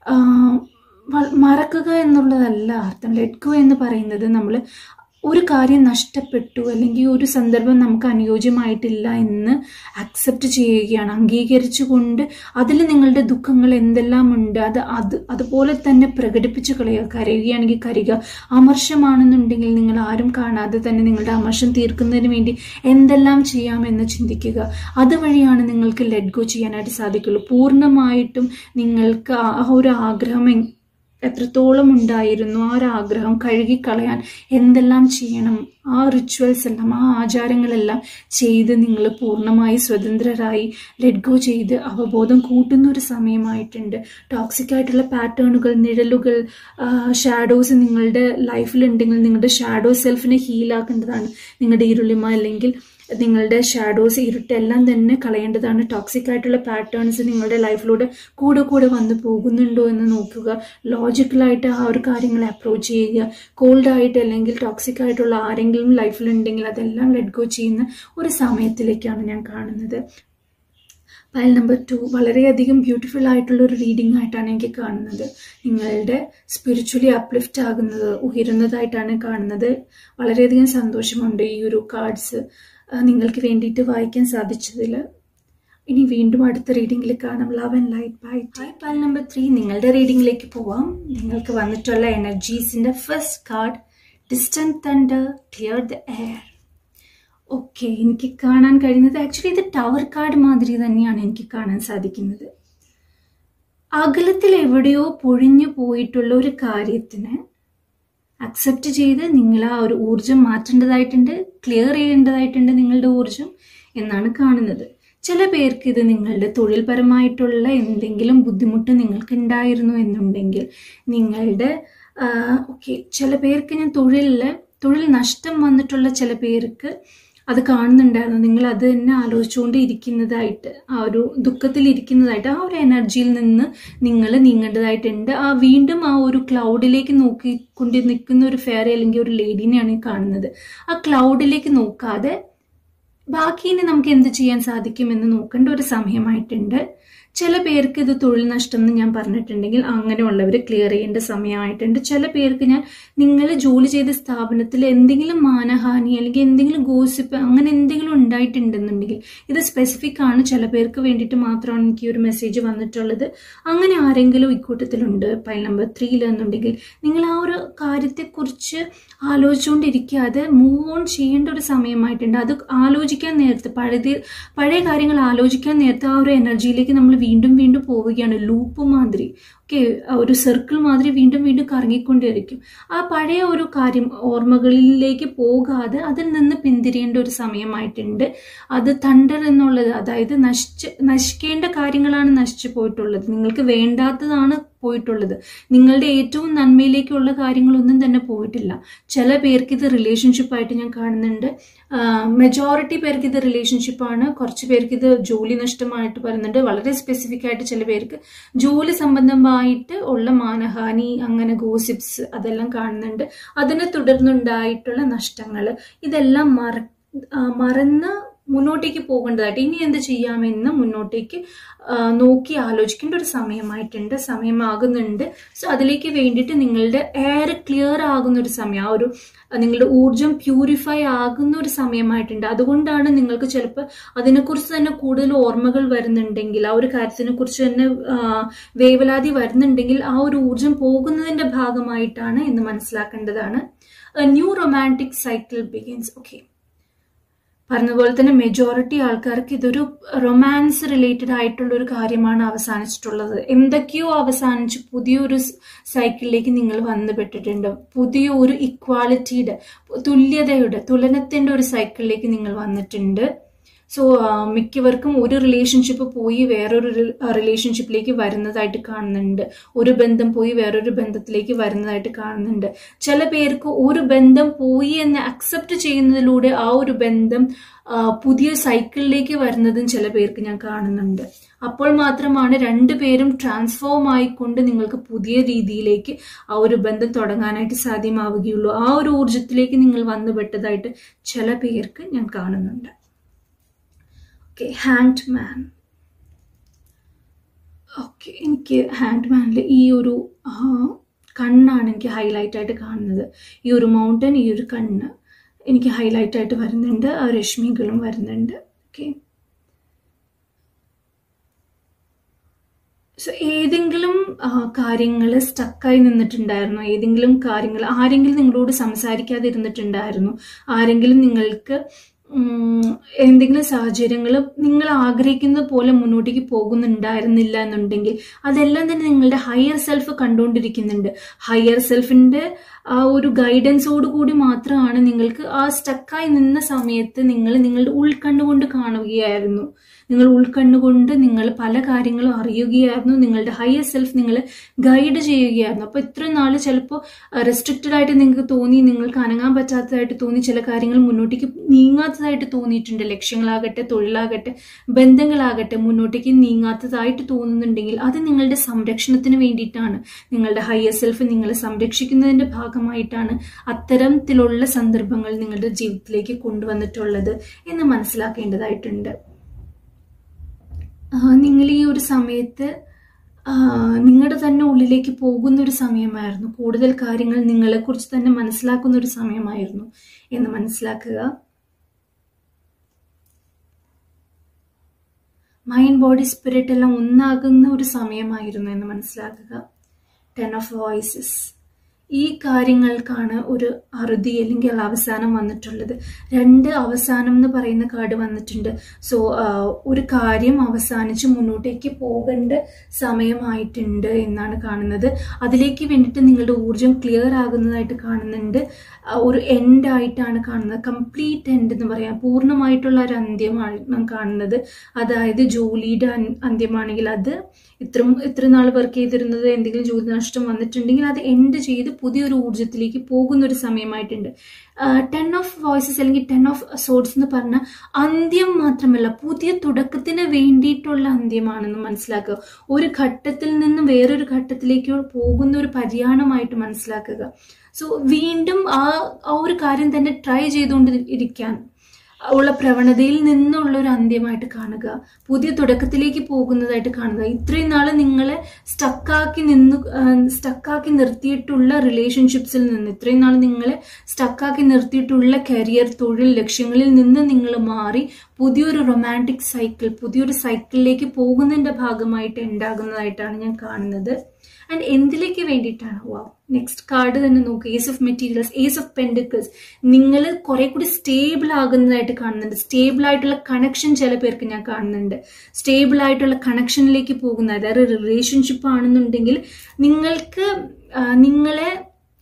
മറക്കുക എന്നുള്ളതല്ല അർത്ഥം ലെറ്റ് ഗോ എന്ന് പറയുന്നത് നമ്മൾ ഒരു കാര്യം നഷ്ടപ്പെട്ടു അല്ലെങ്കിൽ ഒരു സന്ദർഭം നമുക്ക് അനുയോജ്യമായിട്ടില്ല എന്ന് അക്സെപ്റ്റ് ചെയ്യുകയാണ് അംഗീകരിച്ചുകൊണ്ട് അതിൽ നിങ്ങളുടെ ദുഃഖങ്ങൾ എന്തെല്ലാം ഉണ്ട് അത് അത് അതുപോലെ തന്നെ പ്രകടിപ്പിച്ച് കളയുക കരയുകയാണെങ്കിൽ കരയുക അമർഷമാണെന്നുണ്ടെങ്കിൽ നിങ്ങൾ ആരും കാണാതെ തന്നെ നിങ്ങളുടെ അമർഷം തീർക്കുന്നതിന് വേണ്ടി എന്തെല്ലാം ചെയ്യാമെന്ന് ചിന്തിക്കുക അതുവഴിയാണ് നിങ്ങൾക്ക് ലെറ്റ് ഗോ ചെയ്യാനായിട്ട് സാധിക്കുള്ളൂ പൂർണ്ണമായിട്ടും നിങ്ങൾക്ക് ആ ഒരു ആഗ്രഹം എത്രത്തോളം ഉണ്ടായിരുന്നു ആ ഒരു ആഗ്രഹം കഴുകിക്കളയാൻ എന്തെല്ലാം ചെയ്യണം ആ റിച്വൽസ് എല്ലാം ആ ആചാരങ്ങളെല്ലാം ചെയ്ത് നിങ്ങൾ പൂർണ്ണമായി സ്വതന്ത്രരായി ലെറ്റ് ഗോ ചെയ്ത് അവബോധം കൂട്ടുന്ന ഒരു സമയമായിട്ടുണ്ട് ടോക്സിക് ആയിട്ടുള്ള പാറ്റേണുകൾ നിഴലുകൾ ഷാഡോസ് നിങ്ങളുടെ ലൈഫിലുണ്ടെങ്കിൽ നിങ്ങളുടെ ഷാഡോ സെൽഫിനെ ഹീലാക്കേണ്ടതാണ് നിങ്ങളുടെ ഇരുളിമ അല്ലെങ്കിൽ നിങ്ങളുടെ ഷാഡോസ് ഇരുട്ടെല്ലാം തന്നെ കളയേണ്ടതാണ് ടോക്സിക് ആയിട്ടുള്ള പാറ്റേൺസ് നിങ്ങളുടെ ലൈഫിലൂടെ കൂടെ കൂടെ വന്നു പോകുന്നുണ്ടോ എന്ന് നോക്കുക ലോജിക്കലായിട്ട് ആ ഒരു കാര്യങ്ങളെ അപ്രോച്ച് ചെയ്യുക കോൾഡ് ആയിട്ട് അല്ലെങ്കിൽ ടോക്സിക് ആയിട്ടുള്ള ആരെങ്കിലും ലൈഫിലുണ്ടെങ്കിൽ അതെല്ലാം ലെറ്റ് ഗോ ചെയ്യുന്ന ഒരു സമയത്തിലേക്കാണ് ഞാൻ കാണുന്നത് പൈൽ നമ്പർ ടു വളരെയധികം ബ്യൂട്ടിഫുൾ ആയിട്ടുള്ള ഒരു റീഡിംഗ് ആയിട്ടാണ് എനിക്ക് കാണുന്നത് നിങ്ങളുടെ സ്പിരിച്വലി അപ്ലിഫ്റ്റ് ആകുന്നത് ഉയരുന്നതായിട്ടാണ് കാണുന്നത് വളരെയധികം സന്തോഷമുണ്ട് ഈ ഒരു കാർഡ്സ് നിങ്ങൾക്ക് വേണ്ടിയിട്ട് വായിക്കാൻ സാധിച്ചതിൽ ഇനി വീണ്ടും അടുത്ത റീഡിങ്ങിൽ കാണാം love and light bye hi pile number three നിങ്ങളുടെ റീഡിങ്ങിലേക്ക് പോവാം നിങ്ങൾക്ക് വന്നിട്ടുള്ള എനർജീസിന്റെ first card distant thunder clear the air okay എനിക്ക് കാണാൻ കഴിയുന്നത് ആക്ച്വലി ഇത് ടവർ കാർഡ് മാതിരി തന്നെയാണ് എനിക്ക് കാണാൻ സാധിക്കുന്നത് അകലത്തിൽ എവിടെയോ പൊഴിഞ്ഞു പോയിട്ടുള്ള ഒരു കാര്യത്തിന് അക്സെപ്റ്റ് ചെയ്ത് നിങ്ങൾ ആ ഒരു ഊർജം മാറ്റേണ്ടതായിട്ടുണ്ട് ക്ലിയർ ചെയ്യേണ്ടതായിട്ടുണ്ട് നിങ്ങളുടെ ഊർജം എന്നാണ് കാണുന്നത് ചില പേർക്ക് ഇത് നിങ്ങളുടെ തൊഴിൽപരമായിട്ടുള്ള എന്തെങ്കിലും ബുദ്ധിമുട്ട് നിങ്ങൾക്ക് ഉണ്ടായിരുന്നു എന്നുണ്ടെങ്കിൽ നിങ്ങളുടെ ഓക്കെ ചില പേർക്ക് ഞാൻ തൊഴിലിൽ തൊഴിൽ നഷ്ടം വന്നിട്ടുള്ള ചില പേർക്ക് അത് കാണുന്നുണ്ടായിരുന്നു നിങ്ങൾ അത് തന്നെ ആലോചിച്ചുകൊണ്ട് ഇരിക്കുന്നതായിട്ട് ആ ഒരു ദുഃഖത്തിൽ ഇരിക്കുന്നതായിട്ട് ആ ഒരു എനർജിയിൽ നിന്ന് നിങ്ങൾ നീങ്ങേണ്ടതായിട്ടുണ്ട് ആ വീണ്ടും ആ ഒരു ക്ലൗഡിലേക്ക് നോക്കിക്കൊണ്ട് നിൽക്കുന്ന ഒരു ഫെയർ അല്ലെങ്കിൽ ഒരു ലേഡീനെയാണ് ഈ കാണുന്നത് ആ ക്ലൗഡിലേക്ക് നോക്കാതെ ബാക്കി ഇനി നമുക്ക് എന്ത് ചെയ്യാൻ സാധിക്കുമെന്ന് നോക്കേണ്ട ഒരു സമയമായിട്ടുണ്ട് ചില പേർക്ക് ഇത് തൊഴിൽ നഷ്ടം എന്ന് ഞാൻ പറഞ്ഞിട്ടുണ്ടെങ്കിൽ അങ്ങനെയുള്ളവർ ക്ലിയർ ചെയ്യേണ്ട സമയമായിട്ടുണ്ട് ചില പേർക്ക് ഞാൻ നിങ്ങൾ ജോലി ചെയ്ത സ്ഥാപനത്തിൽ എന്തെങ്കിലും മാനഹാനി അല്ലെങ്കിൽ എന്തെങ്കിലും ഗോസിപ്പ് അങ്ങനെ എന്തെങ്കിലും ഉണ്ടായിട്ടുണ്ടെന്നുണ്ടെങ്കിൽ ഇത് സ്പെസിഫിക് ആണ് ചില പേർക്ക് വേണ്ടിയിട്ട് മാത്രമാണ് എനിക്ക് ഈ ഒരു മെസ്സേജ് വന്നിട്ടുള്ളത് അങ്ങനെ ആരെങ്കിലും ഇക്കൂട്ടത്തിലുണ്ട് പൈൽ നമ്പർ ത്രീയിൽ എന്നുണ്ടെങ്കിൽ നിങ്ങൾ ആ ഒരു കാര്യത്തെക്കുറിച്ച് ആലോചിച്ചുകൊണ്ടിരിക്കാതെ മൂവ് ഓൺ ചെയ്യേണ്ട ഒരു സമയമായിട്ടുണ്ട് അത് ആലോചിക്കാൻ നേരത്ത് പഴയ പഴയ കാര്യങ്ങൾ ആലോചിക്കാൻ നേരത്തെ ആ ഒരു എനർജിയിലേക്ക് നമ്മൾ വീണ്ടും വീണ്ടും പോവുകയാണ് ലൂപ്പ് മാതിരി ഓക്കെ ഒരു സർക്കിൾ മാതിരി വീണ്ടും വീണ്ടും കറങ്ങിക്കൊണ്ടിരിക്കും ആ പഴയ ഒരു കാര്യം ഓർമ്മകളിലേക്ക് പോകാതെ അതിൽ നിന്ന് പിന്തിരിയേണ്ട ഒരു സമയമായിട്ടുണ്ട് അത് തണ്ടർ എന്നുള്ളത് അതായത് നശിച്ച് നശിക്കേണ്ട കാര്യങ്ങളാണ് നശിച്ചു പോയിട്ടുള്ളത് നിങ്ങൾക്ക് വേണ്ടാത്തതാണ് പോയിട്ടുള്ളത് നിങ്ങളുടെ ഏറ്റവും നന്മയിലേക്കുള്ള കാര്യങ്ങളൊന്നും തന്നെ പോയിട്ടില്ല ചില പേർക്ക് ഇത് റിലേഷൻഷിപ്പായിട്ട് ഞാൻ കാണുന്നുണ്ട് മെജോറിറ്റി പേർക്ക് ഇത് റിലേഷൻഷിപ്പാണ് കുറച്ച് പേർക്ക് ഇത് ജോലി നഷ്ടമായിട്ട് പറയുന്നുണ്ട് വളരെ സ്പെസിഫിക് ആയിട്ട് ചില പേർക്ക് ജോലി സംബന്ധമായിട്ട് ഉള്ള മാനഹാനി അങ്ങനെ ഗോസിപ്സ് അതെല്ലാം കാണുന്നുണ്ട് അതിനെ തുടർന്നുണ്ടായിട്ടുള്ള നഷ്ടങ്ങൾ ഇതെല്ലാം മറ ആ, മറന്ന് മുന്നോട്ടേക്ക് പോകേണ്ടതായിട്ട് ഇനി എന്ത് ചെയ്യാമെന്ന് മുന്നോട്ടേക്ക് ആ, നോക്കി ആലോചിക്കേണ്ട ഒരു സമയമായിട്ടുണ്ട് സമയമാകുന്നുണ്ട് സോ അതിലേക്ക് വേണ്ടിയിട്ട് നിങ്ങളുടെ എയർ ക്ലിയർ ആകുന്ന ഒരു സമയം ആ ഒരു ആ, നിങ്ങളുടെ ഊർജം പ്യൂരിഫൈ ആകുന്ന ഒരു സമയമായിട്ടുണ്ട് അതുകൊണ്ടാണ് നിങ്ങൾക്ക് ചിലപ്പോൾ അതിനെക്കുറിച്ച് തന്നെ കൂടുതൽ ഓർമ്മകൾ വരുന്നുണ്ടെങ്കിൽ ആ ഒരു കാര്യത്തിനെ കുറിച്ച് തന്നെ ആ, വേവലാതി വരുന്നുണ്ടെങ്കിൽ ആ ഒരു ഊർജം പോകുന്നതിന്റെ ഭാഗമായിട്ടാണ് എന്ന് മനസ്സിലാക്കേണ്ടതാണ് new romantic cycle begins okay പറഞ്ഞതുപോലെ തന്നെ മെജോറിറ്റി ആൾക്കാർക്ക് ഇതൊരു റൊമാൻസ് റിലേറ്റഡ് ആയിട്ടുള്ള ഒരു കാര്യമാണ് അവസാനിച്ചിട്ടുള്ളത് എന്തൊക്കെയോ അവസാനിച്ച് പുതിയൊരു സ് സൈക്കിളിലേക്ക് നിങ്ങൾ വന്നു പെട്ടിട്ടുണ്ട് പുതിയ ഒരു ഇക്വാലിറ്റിയുടെ തുല്യതയുടെ തുലനത്തിന്റെ ഒരു സൈക്കിളിലേക്ക് നിങ്ങൾ വന്നിട്ടുണ്ട് സോ മിക്കവർക്കും ഒരു റിലേഷൻഷിപ്പ് പോയി വേറൊരു റിലേഷൻഷിപ്പിലേക്ക് വരുന്നതായിട്ട് കാണുന്നുണ്ട് ഒരു ബന്ധം പോയി വേറൊരു ബന്ധത്തിലേക്ക് വരുന്നതായിട്ട് കാണുന്നുണ്ട് ചില പേർക്ക് ഒരു ബന്ധം പോയി എന്ന് അക്സെപ്റ്റ് ചെയ്യുന്നതിലൂടെ ആ ഒരു ബന്ധം ആ, പുതിയ സൈക്കിളിലേക്ക് വരുന്നതും ചില പേർക്ക് ഞാൻ കാണുന്നുണ്ട് അപ്പോൾ മാത്രമാണ് രണ്ടുപേരും ട്രാൻസ്ഫോം ആയിക്കൊണ്ട് നിങ്ങൾക്ക് പുതിയ രീതിയിലേക്ക് ആ ഒരു ബന്ധം തുടങ്ങാനായിട്ട് സാധ്യമാവുകയുള്ളൂ ആ ഒരു ഊർജത്തിലേക്ക് നിങ്ങൾ വന്നുപെട്ടതായിട്ട് ചില പേർക്ക് ഞാൻ കാണുന്നുണ്ട് ഓക്കെ ഹാൻഡ് മാൻ ഓക്കെ എനിക്ക് ഹാൻഡ് മാനിൽ ഈ ഒരു ആ, കണ്ണാണ് എനിക്ക് ഹൈലൈറ്റ് ആയിട്ട് കാണുന്നത് ഈ ഒരു മൗണ്ടൻ ഈ ഒരു കണ്ണ് എനിക്ക് ഹൈലൈറ്റ് ആയിട്ട് വരുന്നുണ്ട് ആ രശ്മികളും വരുന്നുണ്ട് ഓക്കെ സോ ഏതെങ്കിലും കാര്യങ്ങൾ സ്റ്റക്കായി നിന്നിട്ടുണ്ടായിരുന്നോ ഏതെങ്കിലും കാര്യങ്ങൾ ആരെങ്കിലും നിങ്ങളോട് സംസാരിക്കാതെ ഇരുന്നിട്ടുണ്ടായിരുന്നു ആരെങ്കിലും നിങ്ങൾക്ക് ഉം, എന്തെങ്കിലും സാഹചര്യങ്ങൾ നിങ്ങൾ ആഗ്രഹിക്കുന്ന പോലെ മുന്നോട്ടേക്ക് പോകുന്നുണ്ടായിരുന്നില്ല എന്നുണ്ടെങ്കിൽ അതെല്ലാം തന്നെ നിങ്ങളുടെ ഹയർ സെൽഫ് കണ്ടുകൊണ്ടിരിക്കുന്നുണ്ട് ഹയർ സെൽഫിന്റെ ആ ഒരു ഗൈഡൻസോട് കൂടി മാത്രമാണ് നിങ്ങൾക്ക് ആ സ്റ്റക്കായി നിന്ന സമയത്ത് നിങ്ങൾ നിങ്ങളുടെ ഉൾക്കണ്ണുകൊണ്ട് കാണുകയായിരുന്നു നിങ്ങൾ ഉൾക്കണ്ണുകൊണ്ട് നിങ്ങൾ പല കാര്യങ്ങളും അറിയുകയായിരുന്നു നിങ്ങളുടെ ഹയർ സെൽഫ് നിങ്ങളെ ഗൈഡ് ചെയ്യുകയായിരുന്നു അപ്പോൾ ഇത്ര നാള് ചിലപ്പോൾ റെസ്ട്രിക്റ്റഡ് ആയിട്ട് നിങ്ങൾക്ക് തോന്നി നിങ്ങൾക്ക് അനങ്ങാൻ പറ്റാത്തതായിട്ട് തോന്നി ചില കാര്യങ്ങൾ മുന്നോട്ടേക്ക് നീങ്ങാത്തതായിട്ട് തോന്നിയിട്ടുണ്ട് ലക്ഷ്യങ്ങളാകട്ടെ തൊഴിലാകട്ടെ ബന്ധങ്ങളാകട്ടെ മുന്നോട്ടേക്ക് നീങ്ങാത്തതായിട്ട് തോന്നുന്നുണ്ടെങ്കിൽ അത് നിങ്ങളുടെ സംരക്ഷണത്തിന് വേണ്ടിയിട്ടാണ് നിങ്ങളുടെ ഹയർ സെൽഫ് നിങ്ങളെ സംരക്ഷിക്കുന്നതിന്റെ ഭാഗമായിട്ടാണ് അത്തരത്തിലുള്ള സന്ദർഭങ്ങൾ നിങ്ങളുടെ ജീവിതത്തിലേക്ക് കൊണ്ടുവന്നിട്ടുള്ളത് എന്ന് മനസ്സിലാക്കേണ്ടതായിട്ടുണ്ട് ആ, നിങ്ങൾ ഈ ഒരു സമയത്ത് ആ, നിങ്ങളുടെ തന്നെ ഉള്ളിലേക്ക് പോകുന്ന ഒരു സമയമായിരുന്നു കൂടുതൽ കാര്യങ്ങൾ നിങ്ങളെക്കുറിച്ച് തന്നെ മനസ്സിലാക്കുന്ന ഒരു സമയമായിരുന്നു എന്ന് മനസ്സിലാക്കുക മൈൻഡ് ബോഡി സ്പിരിറ്റ് എല്ലാം ഒന്നാകുന്ന ഒരു സമയമായിരുന്നു എന്ന് മനസ്സിലാക്കുക ടെൻ ഓഫ് വോയിസസ് ഈ കാര്യങ്ങൾക്കാണ് ഒരു അറുതി അല്ലെങ്കിൽ അവസാനം വന്നിട്ടുള്ളത് രണ്ട് അവസാനം എന്ന് പറയുന്ന കാർഡ് വന്നിട്ടുണ്ട് സോ ഒരു കാര്യം അവസാനിച്ച് മുന്നോട്ടേക്ക് പോകേണ്ട സമയമായിട്ടുണ്ട് എന്നാണ് കാണുന്നത് അതിലേക്ക് വേണ്ടിയിട്ട് നിങ്ങളുടെ ഊർജം ക്ലിയർ ആകുന്നതായിട്ട് കാണുന്നുണ്ട് ആ, ഒരു എൻഡ് ആയിട്ടാണ് കാണുന്നത് കംപ്ലീറ്റ് എൻഡ് എന്ന് പറയാം പൂർണ്ണമായിട്ടുള്ള ഒരു അന്ത്യമാണ് നാം കാണുന്നത് അതായത് ജോലിയുടെ അൻ- അന്ത്യമാണെങ്കിൽ അത് ഇത്ര ഇത്ര നാൾ വർക്ക് ചെയ്തിരുന്നത് എന്തെങ്കിലും ജോലി നഷ്ടം വന്നിട്ടുണ്ടെങ്കിൽ അത് എൻഡ് ചെയ്ത് പുതിയൊരു ഊർജത്തിലേക്ക് പോകുന്ന ഒരു സമയമായിട്ടുണ്ട് ടെൻ ഓഫ് വോയിസസ് അല്ലെങ്കിൽ ടെൻ ഓഫ് സോഡ്സ് എന്ന് പറഞ്ഞ അന്ത്യം മാത്രമല്ല പുതിയ തുടക്കത്തിന് വേണ്ടിയിട്ടുള്ള അന്ത്യമാണെന്ന് മനസ്സിലാക്കുക ഒരു ഘട്ടത്തിൽ നിന്ന് വേറൊരു ഘട്ടത്തിലേക്ക് പോകുന്ന ഒരു പര്യാണമായിട്ട് മനസ്സിലാക്കുക സോ വീണ്ടും ആ ആ ഒരു കാര്യം തന്നെ ട്രൈ ചെയ്തുകൊണ്ട് ഇരിക്കാൻ ഉള്ള പ്രവണതയിൽ നിന്നുള്ള ഒരു അന്ത്യമായിട്ട് കാണുക പുതിയ തുടക്കത്തിലേക്ക് പോകുന്നതായിട്ട് കാണുക ഇത്രയും നാള് നിങ്ങളെ സ്റ്റക്കാക്കി നിന്ന് സ്റ്റക്കാക്കി നിർത്തിയിട്ടുള്ള റിലേഷൻഷിപ്സിൽ നിന്ന് ഇത്രയും നാൾ നിങ്ങളെ സ്റ്റക്കാക്കി നിർത്തിയിട്ടുള്ള കരിയർ തൊഴിൽ ലക്ഷ്യങ്ങളിൽ നിന്ന് നിങ്ങൾ മാറി പുതിയൊരു റൊമാൻറ്റിക് സൈക്കിൾ പുതിയൊരു സൈക്കിളിലേക്ക് പോകുന്നതിന്റെ ഭാഗമായിട്ട് ഉണ്ടാകുന്നതായിട്ടാണ് ഞാൻ കാണുന്നത് ആൻഡ് എന്തിലേക്ക് വേണ്ടിയിട്ടാണ് വാ നെക്സ്റ്റ് കാർഡ് തന്നെ നോക്കുക ace of materials ace of pentacles നിങ്ങൾ കുറെ കൂടി സ്റ്റേബിൾ ആകുന്നതായിട്ട് കാണുന്നുണ്ട് സ്റ്റേബിൾ ആയിട്ടുള്ള കണക്ഷൻ ചില പേർക്ക് ഞാൻ കാണുന്നുണ്ട് സ്റ്റേബിൾ ആയിട്ടുള്ള കണക്ഷനിലേക്ക് പോകുന്ന അതായത് റിലേഷൻഷിപ്പ് ആണെന്നുണ്ടെങ്കിൽ നിങ്ങൾക്ക് ആ, നിങ്ങളെ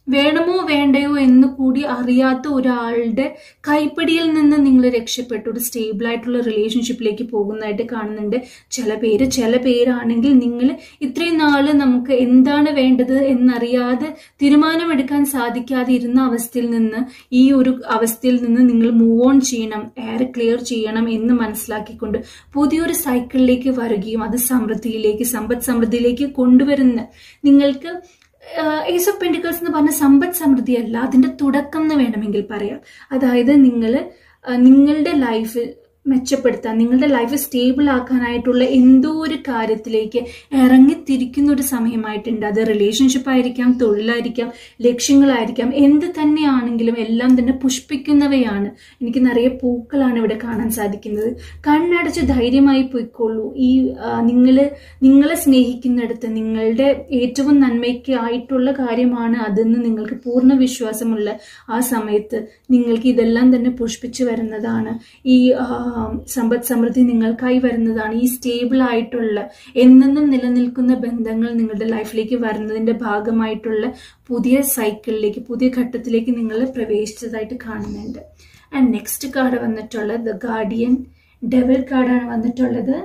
വേണമോ വേണ്ടയോ എന്ന് കൂടി അറിയാത്ത ഒരാളുടെ കൈപ്പിടിയിൽ നിന്ന് നിങ്ങൾ രക്ഷപ്പെട്ട് ഒരു സ്റ്റേബിൾ ആയിട്ടുള്ള റിലേഷൻഷിപ്പിലേക്ക് പോകുന്നതായിട്ട് കാണുന്നുണ്ട് ചില പേര് ചില പേരാണെങ്കിൽ നിങ്ങൾ ഇത്രയും നാള് നമുക്ക് എന്താണ് വേണ്ടത് എന്നറിയാതെ തീരുമാനമെടുക്കാൻ സാധിക്കാതെ ഇരുന്ന അവസ്ഥയിൽ നിന്ന് ഈ ഒരു അവസ്ഥയിൽ നിന്ന് നിങ്ങൾ മൂവ് ഓൺ ചെയ്യണം എയർ ക്ലിയർ ചെയ്യണം എന്ന് മനസ്സിലാക്കിക്കൊണ്ട് പുതിയൊരു സൈക്കിളിലേക്ക് വരികയും അത് സമൃദ്ധിയിലേക്ക് സമ്പദ് സമൃദ്ധിയിലേക്ക് കൊണ്ടുവരുന്ന നിങ്ങൾക്ക് ഏസ് ഓഫ് പെൻഡിക്കൽസ് എന്ന് പറഞ്ഞ സമ്പദ് സമൃദ്ധിയല്ല അതിന്റെ തുടക്കം എന്ന് വേണമെങ്കിൽ പറയാം അതായത് നിങ്ങൾ നിങ്ങളുടെ ലൈഫ് മെച്ചപ്പെടുത്താൻ നിങ്ങളുടെ ലൈഫ് സ്റ്റേബിൾ ആക്കാനായിട്ടുള്ള എന്തോ ഒരു കാര്യത്തിലേക്ക് ഇറങ്ങിത്തിരിക്കുന്ന ഒരു സമയമായിട്ടുണ്ട് അത് റിലേഷൻഷിപ്പ് ആയിരിക്കാം തൊഴിലായിരിക്കാം ലക്ഷ്യങ്ങളായിരിക്കാം എന്ത് തന്നെയാണെങ്കിലും എല്ലാം തന്നെ പുഷ്പിക്കുന്നവയാണ് എനിക്ക് നിറയെ പൂക്കളാണ് ഇവിടെ കാണാൻ സാധിക്കുന്നത് കണ്ണടച്ച് ധൈര്യമായി പോയിക്കോളൂ ഈ നിങ്ങൾ നിങ്ങളെ സ്നേഹിക്കുന്നിടത്ത് നിങ്ങളുടെ ഏറ്റവും നന്മയ്ക്ക് ആയിട്ടുള്ള കാര്യമാണ് അതെന്ന് നിങ്ങൾക്ക് പൂർണ്ണ വിശ്വാസമുള്ള ആ സമയത്ത് നിങ്ങൾക്ക് ഇതെല്ലാം തന്നെ പുഷ്പിച്ചു വരുന്നതാണ് ഈ സമ്പദ് സമൃദ്ധി നിങ്ങൾക്കായി വരുന്നതാണ് ഈ സ്റ്റേബിൾ ആയിട്ടുള്ള എന്നെന്നും നിലനിൽക്കുന്ന ബന്ധങ്ങൾ നിങ്ങളുടെ ലൈഫിലേക്ക് വരുന്നതിന്റെ ഭാഗമായിട്ടുള്ള പുതിയ സൈക്കിളിലേക്ക് പുതിയ ഘട്ടത്തിലേക്ക് നിങ്ങൾ പ്രവേശിച്ചതായിട്ട് കാണുന്നുണ്ട് ആൻഡ് നെക്സ്റ്റ് കാർഡ് വന്നിട്ടുള്ളത് ദ ഗാർഡിയൻ ഡെവൽ കാർഡാണ് വന്നിട്ടുള്ളത്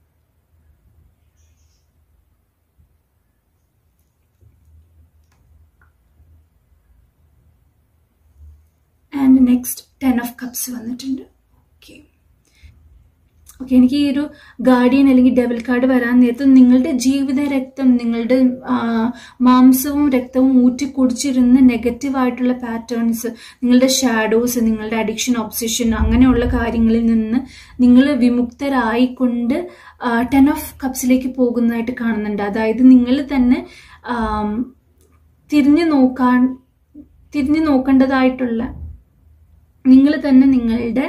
and next ten of cups വന്നിട്ടുണ്ട് ഓക്കെ ഓക്കെ എനിക്ക് ഈ ഒരു ഗാർഡിയൻ അല്ലെങ്കിൽ ഡെബിൾ കാർഡ് വരാൻ നേരത്ത് നിങ്ങളുടെ ജീവിത രക്തം നിങ്ങളുടെ മാംസവും രക്തവും ഊറ്റി കുടിച്ചിരുന്ന നെഗറ്റീവ് ആയിട്ടുള്ള പാറ്റേൺസ് നിങ്ങളുടെ ഷാഡോസ് നിങ്ങളുടെ അഡിക്ഷൻ ഒബ്സഷൻ അങ്ങനെയുള്ള കാര്യങ്ങളിൽ നിന്ന് നിങ്ങൾ വിമുക്തരായിക്കൊണ്ട് ടെൻ ഓഫ് കപ്സിലേക്ക് പോകുന്നതായിട്ട് കാണുന്നുണ്ട് അതായത് നിങ്ങൾ തന്നെ തിരിഞ്ഞു നോക്കാൻ തിരിഞ്ഞു നോക്കേണ്ടതായിട്ടുള്ള നിങ്ങൾ തന്നെ നിങ്ങളുടെ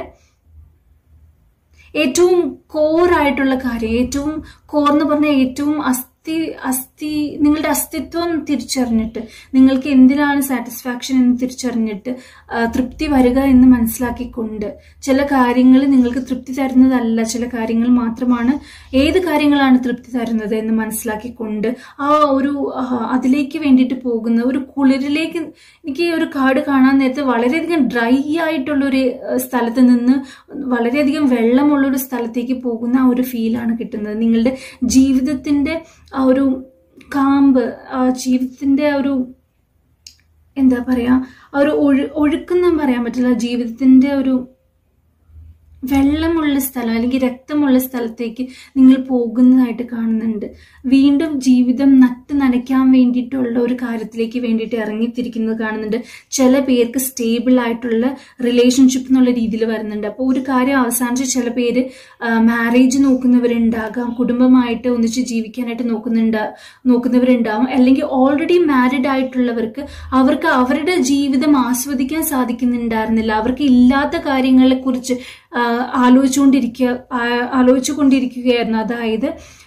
ഏറ്റവും കോറായിട്ടുള്ള കാര്യം ഏറ്റവും കോർ എന്ന് പറഞ്ഞാൽ ഏറ്റവും അസ്ഥി അസ്ഥി നിങ്ങളുടെ അസ്തിത്വം തിരിച്ചറിഞ്ഞിട്ട് നിങ്ങൾക്ക് എന്തിനാണ് സാറ്റിസ്ഫാക്ഷൻ എന്ന് തിരിച്ചറിഞ്ഞിട്ട് തൃപ്തി വരിക എന്ന് മനസ്സിലാക്കിക്കൊണ്ട് ചില കാര്യങ്ങൾ നിങ്ങൾക്ക് തൃപ്തി തരുന്നതല്ല ചില കാര്യങ്ങൾ മാത്രമാണ് ഏത് കാര്യങ്ങളാണ് തൃപ്തി തരുന്നത് എന്ന് മനസ്സിലാക്കിക്കൊണ്ട് ആ ഒരു അതിലേക്ക് വേണ്ടിയിട്ട് പോകുന്ന ഒരു കുളിരിലേക്ക് എനിക്ക് ഒരു കാട് കാണാൻ നേരത്തെ വളരെയധികം ഡ്രൈ ആയിട്ടുള്ള ഒരു സ്ഥലത്ത് നിന്ന് വളരെയധികം വെള്ളമുള്ള ഒരു സ്ഥലത്തേക്ക് പോകുന്ന ആ ഒരു ഫീലാണ് കിട്ടുന്നത് നിങ്ങളുടെ ജീവിതത്തിന്റെ ആ ഒരു കാമ്പ് ആ ജീവിതത്തിന്റെ ആ ഒരു എന്താ പറയാ ആ ഒരു ഒഴു ഒഴുക്കെന്നും പറയാൻ പറ്റില്ല ജീവിതത്തിന്റെ ഒരു വെള്ളമുള്ള സ്ഥലം അല്ലെങ്കിൽ രക്തമുള്ള സ്ഥലത്തേക്ക് നിങ്ങൾ പോകുന്നതായിട്ട് കാണുന്നുണ്ട് വീണ്ടും ജീവിതം നട്ട് നനയ്ക്കാൻ വേണ്ടിയിട്ടുള്ള ഒരു കാര്യത്തിലേക്ക് വേണ്ടിയിട്ട് ഇറങ്ങിത്തിരിക്കുന്നത് കാണുന്നുണ്ട് ചില പേർക്ക് സ്റ്റേബിൾ ആയിട്ടുള്ള റിലേഷൻഷിപ്പ് എന്നുള്ള രീതിയിൽ വരുന്നുണ്ട് അപ്പോൾ ഒരു കാര്യം അവസാനിച്ച് ചില പേര് മാരേജ് നോക്കുന്നവരുണ്ടാകാം കുടുംബമായിട്ട് ഒന്നിച്ച് ജീവിക്കാനായിട്ട് നോക്കുന്നുണ്ട് നോക്കുന്നവരുണ്ടാവും അല്ലെങ്കിൽ ഓൾറെഡി മാരിഡ് ആയിട്ടുള്ളവർക്ക് അവർക്ക് അവരുടെ ജീവിതം ആസ്വദിക്കാൻ സാധിക്കുന്നുണ്ടായിരുന്നില്ല അവർക്ക് ഇല്ലാത്ത കാര്യങ്ങളെ കുറിച്ച് ആലോചിച്ചുകൊണ്ടിരിക്കുക ആലോചിച്ചു കൊണ്ടിരിക്കുകയായിരുന്നു അതായത്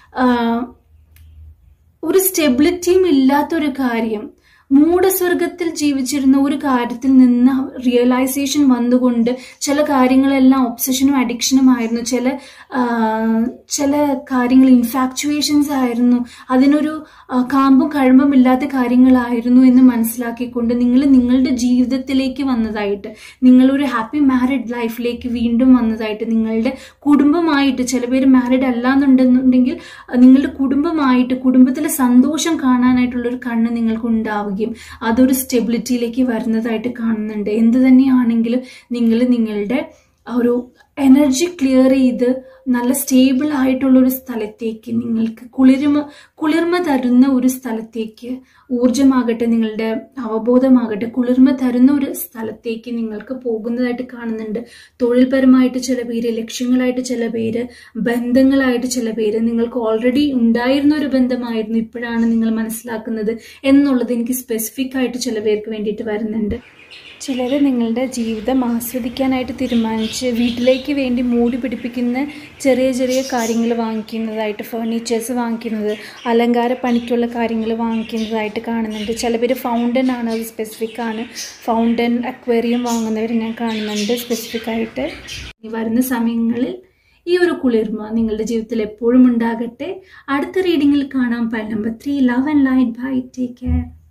ഒരു സ്റ്റെബിലിറ്റിയും ഇല്ലാത്തൊരു കാര്യം മൂഢസ്വർഗത്തിൽ ജീവിച്ചിരുന്ന ഒരു കാര്യത്തിൽ നിന്ന് റിയലൈസേഷൻ വന്നുകൊണ്ട് ചില കാര്യങ്ങളെല്ലാം ഒബ്സഷനും അഡിക്ഷനും ആയിരുന്നു ചില ചില കാര്യങ്ങൾ ഇൻഫാക്ച്വേഷൻസ് ആയിരുന്നു അതിനൊരു കാമ്പും കഴമ്പും ഇല്ലാത്ത കാര്യങ്ങളായിരുന്നു എന്ന് മനസ്സിലാക്കിക്കൊണ്ട് നിങ്ങൾ നിങ്ങളുടെ ജീവിതത്തിലേക്ക് വന്നതായിട്ട് നിങ്ങളൊരു ഹാപ്പി മാരിഡ് ലൈഫിലേക്ക് വീണ്ടും വന്നതായിട്ട് നിങ്ങളുടെ കുടുംബമായിട്ട് ചില പേര് മാരിഡ് അല്ല എന്നുണ്ടെന്നുണ്ടെങ്കിൽ നിങ്ങളുടെ കുടുംബമായിട്ട് കുടുംബത്തിലെ സന്തോഷം കാണാനായിട്ടുള്ളൊരു കണ്ണ് നിങ്ങൾക്ക് ഉണ്ടാവുകയും അതൊരു സ്റ്റെബിലിറ്റിയിലേക്ക് വരുന്നതായിട്ട് കാണുന്നുണ്ട് എന്ത് തന്നെയാണെങ്കിലും നിങ്ങൾ നിങ്ങളുടെ ഒരു എനർജി ക്ലിയർ ചെയ്ത് നല്ല സ്റ്റേബിൾ ആയിട്ടുള്ള ഒരു സ്ഥലത്തേക്ക് നിങ്ങൾക്ക് കുളിർമ കുളിർമ തരുന്ന ഒരു സ്ഥലത്തേക്ക് ഊർജമാകട്ടെ നിങ്ങളുടെ അവബോധമാകട്ടെ കുളിർമ തരുന്ന ഒരു സ്ഥലത്തേക്ക് നിങ്ങൾക്ക് പോകുന്നതായിട്ട് കാണുന്നുണ്ട് തൊഴിൽപരമായിട്ട് ചില പേര് ലക്ഷ്യങ്ങളായിട്ട് ചില പേര് ബന്ധങ്ങളായിട്ട് ചില പേര് നിങ്ങൾക്ക് ഓൾറെഡി ഉണ്ടായിരുന്ന ഒരു ബന്ധമായിരുന്നു ഇപ്പോഴാണ് നിങ്ങൾ മനസ്സിലാക്കുന്നത് എന്നുള്ളത് എനിക്ക് സ്പെസിഫിക് ആയിട്ട് ചില പേർക്ക് വേണ്ടിയിട്ട് വരുന്നുണ്ട് ചിലർ നിങ്ങളുടെ ജീവിതം ആസ്വദിക്കാനായിട്ട് തീരുമാനിച്ച് വീട്ടിലേക്ക് വേണ്ടി മൂടി പിടിപ്പിക്കുന്ന ചെറിയ ചെറിയ കാര്യങ്ങൾ വാങ്ങിക്കുന്നതായിട്ട് ഫേർണിച്ചേഴ്സ് വാങ്ങിക്കുന്നത് അലങ്കാര പണിക്കുള്ള കാര്യങ്ങൾ വാങ്ങിക്കുന്നതായിട്ട് കാണുന്നുണ്ട് ചില പേര് ഫൗണ്ടൻ ആണ് അത് സ്പെസിഫിക് ആണ് ഫൗണ്ടൻ അക്വേറിയം വാങ്ങുന്നവർ ഞാൻ കാണുന്നുണ്ട് സ്പെസിഫിക് ആയിട്ട് ഇനി വരുന്ന സമയങ്ങളിൽ ഈ ഒരു കുളിർമ നിങ്ങളുടെ ജീവിതത്തിൽ എപ്പോഴും ഉണ്ടാകട്ടെ അടുത്ത റീഡിങ്ങിൽ കാണാം pile number three love and light bye take care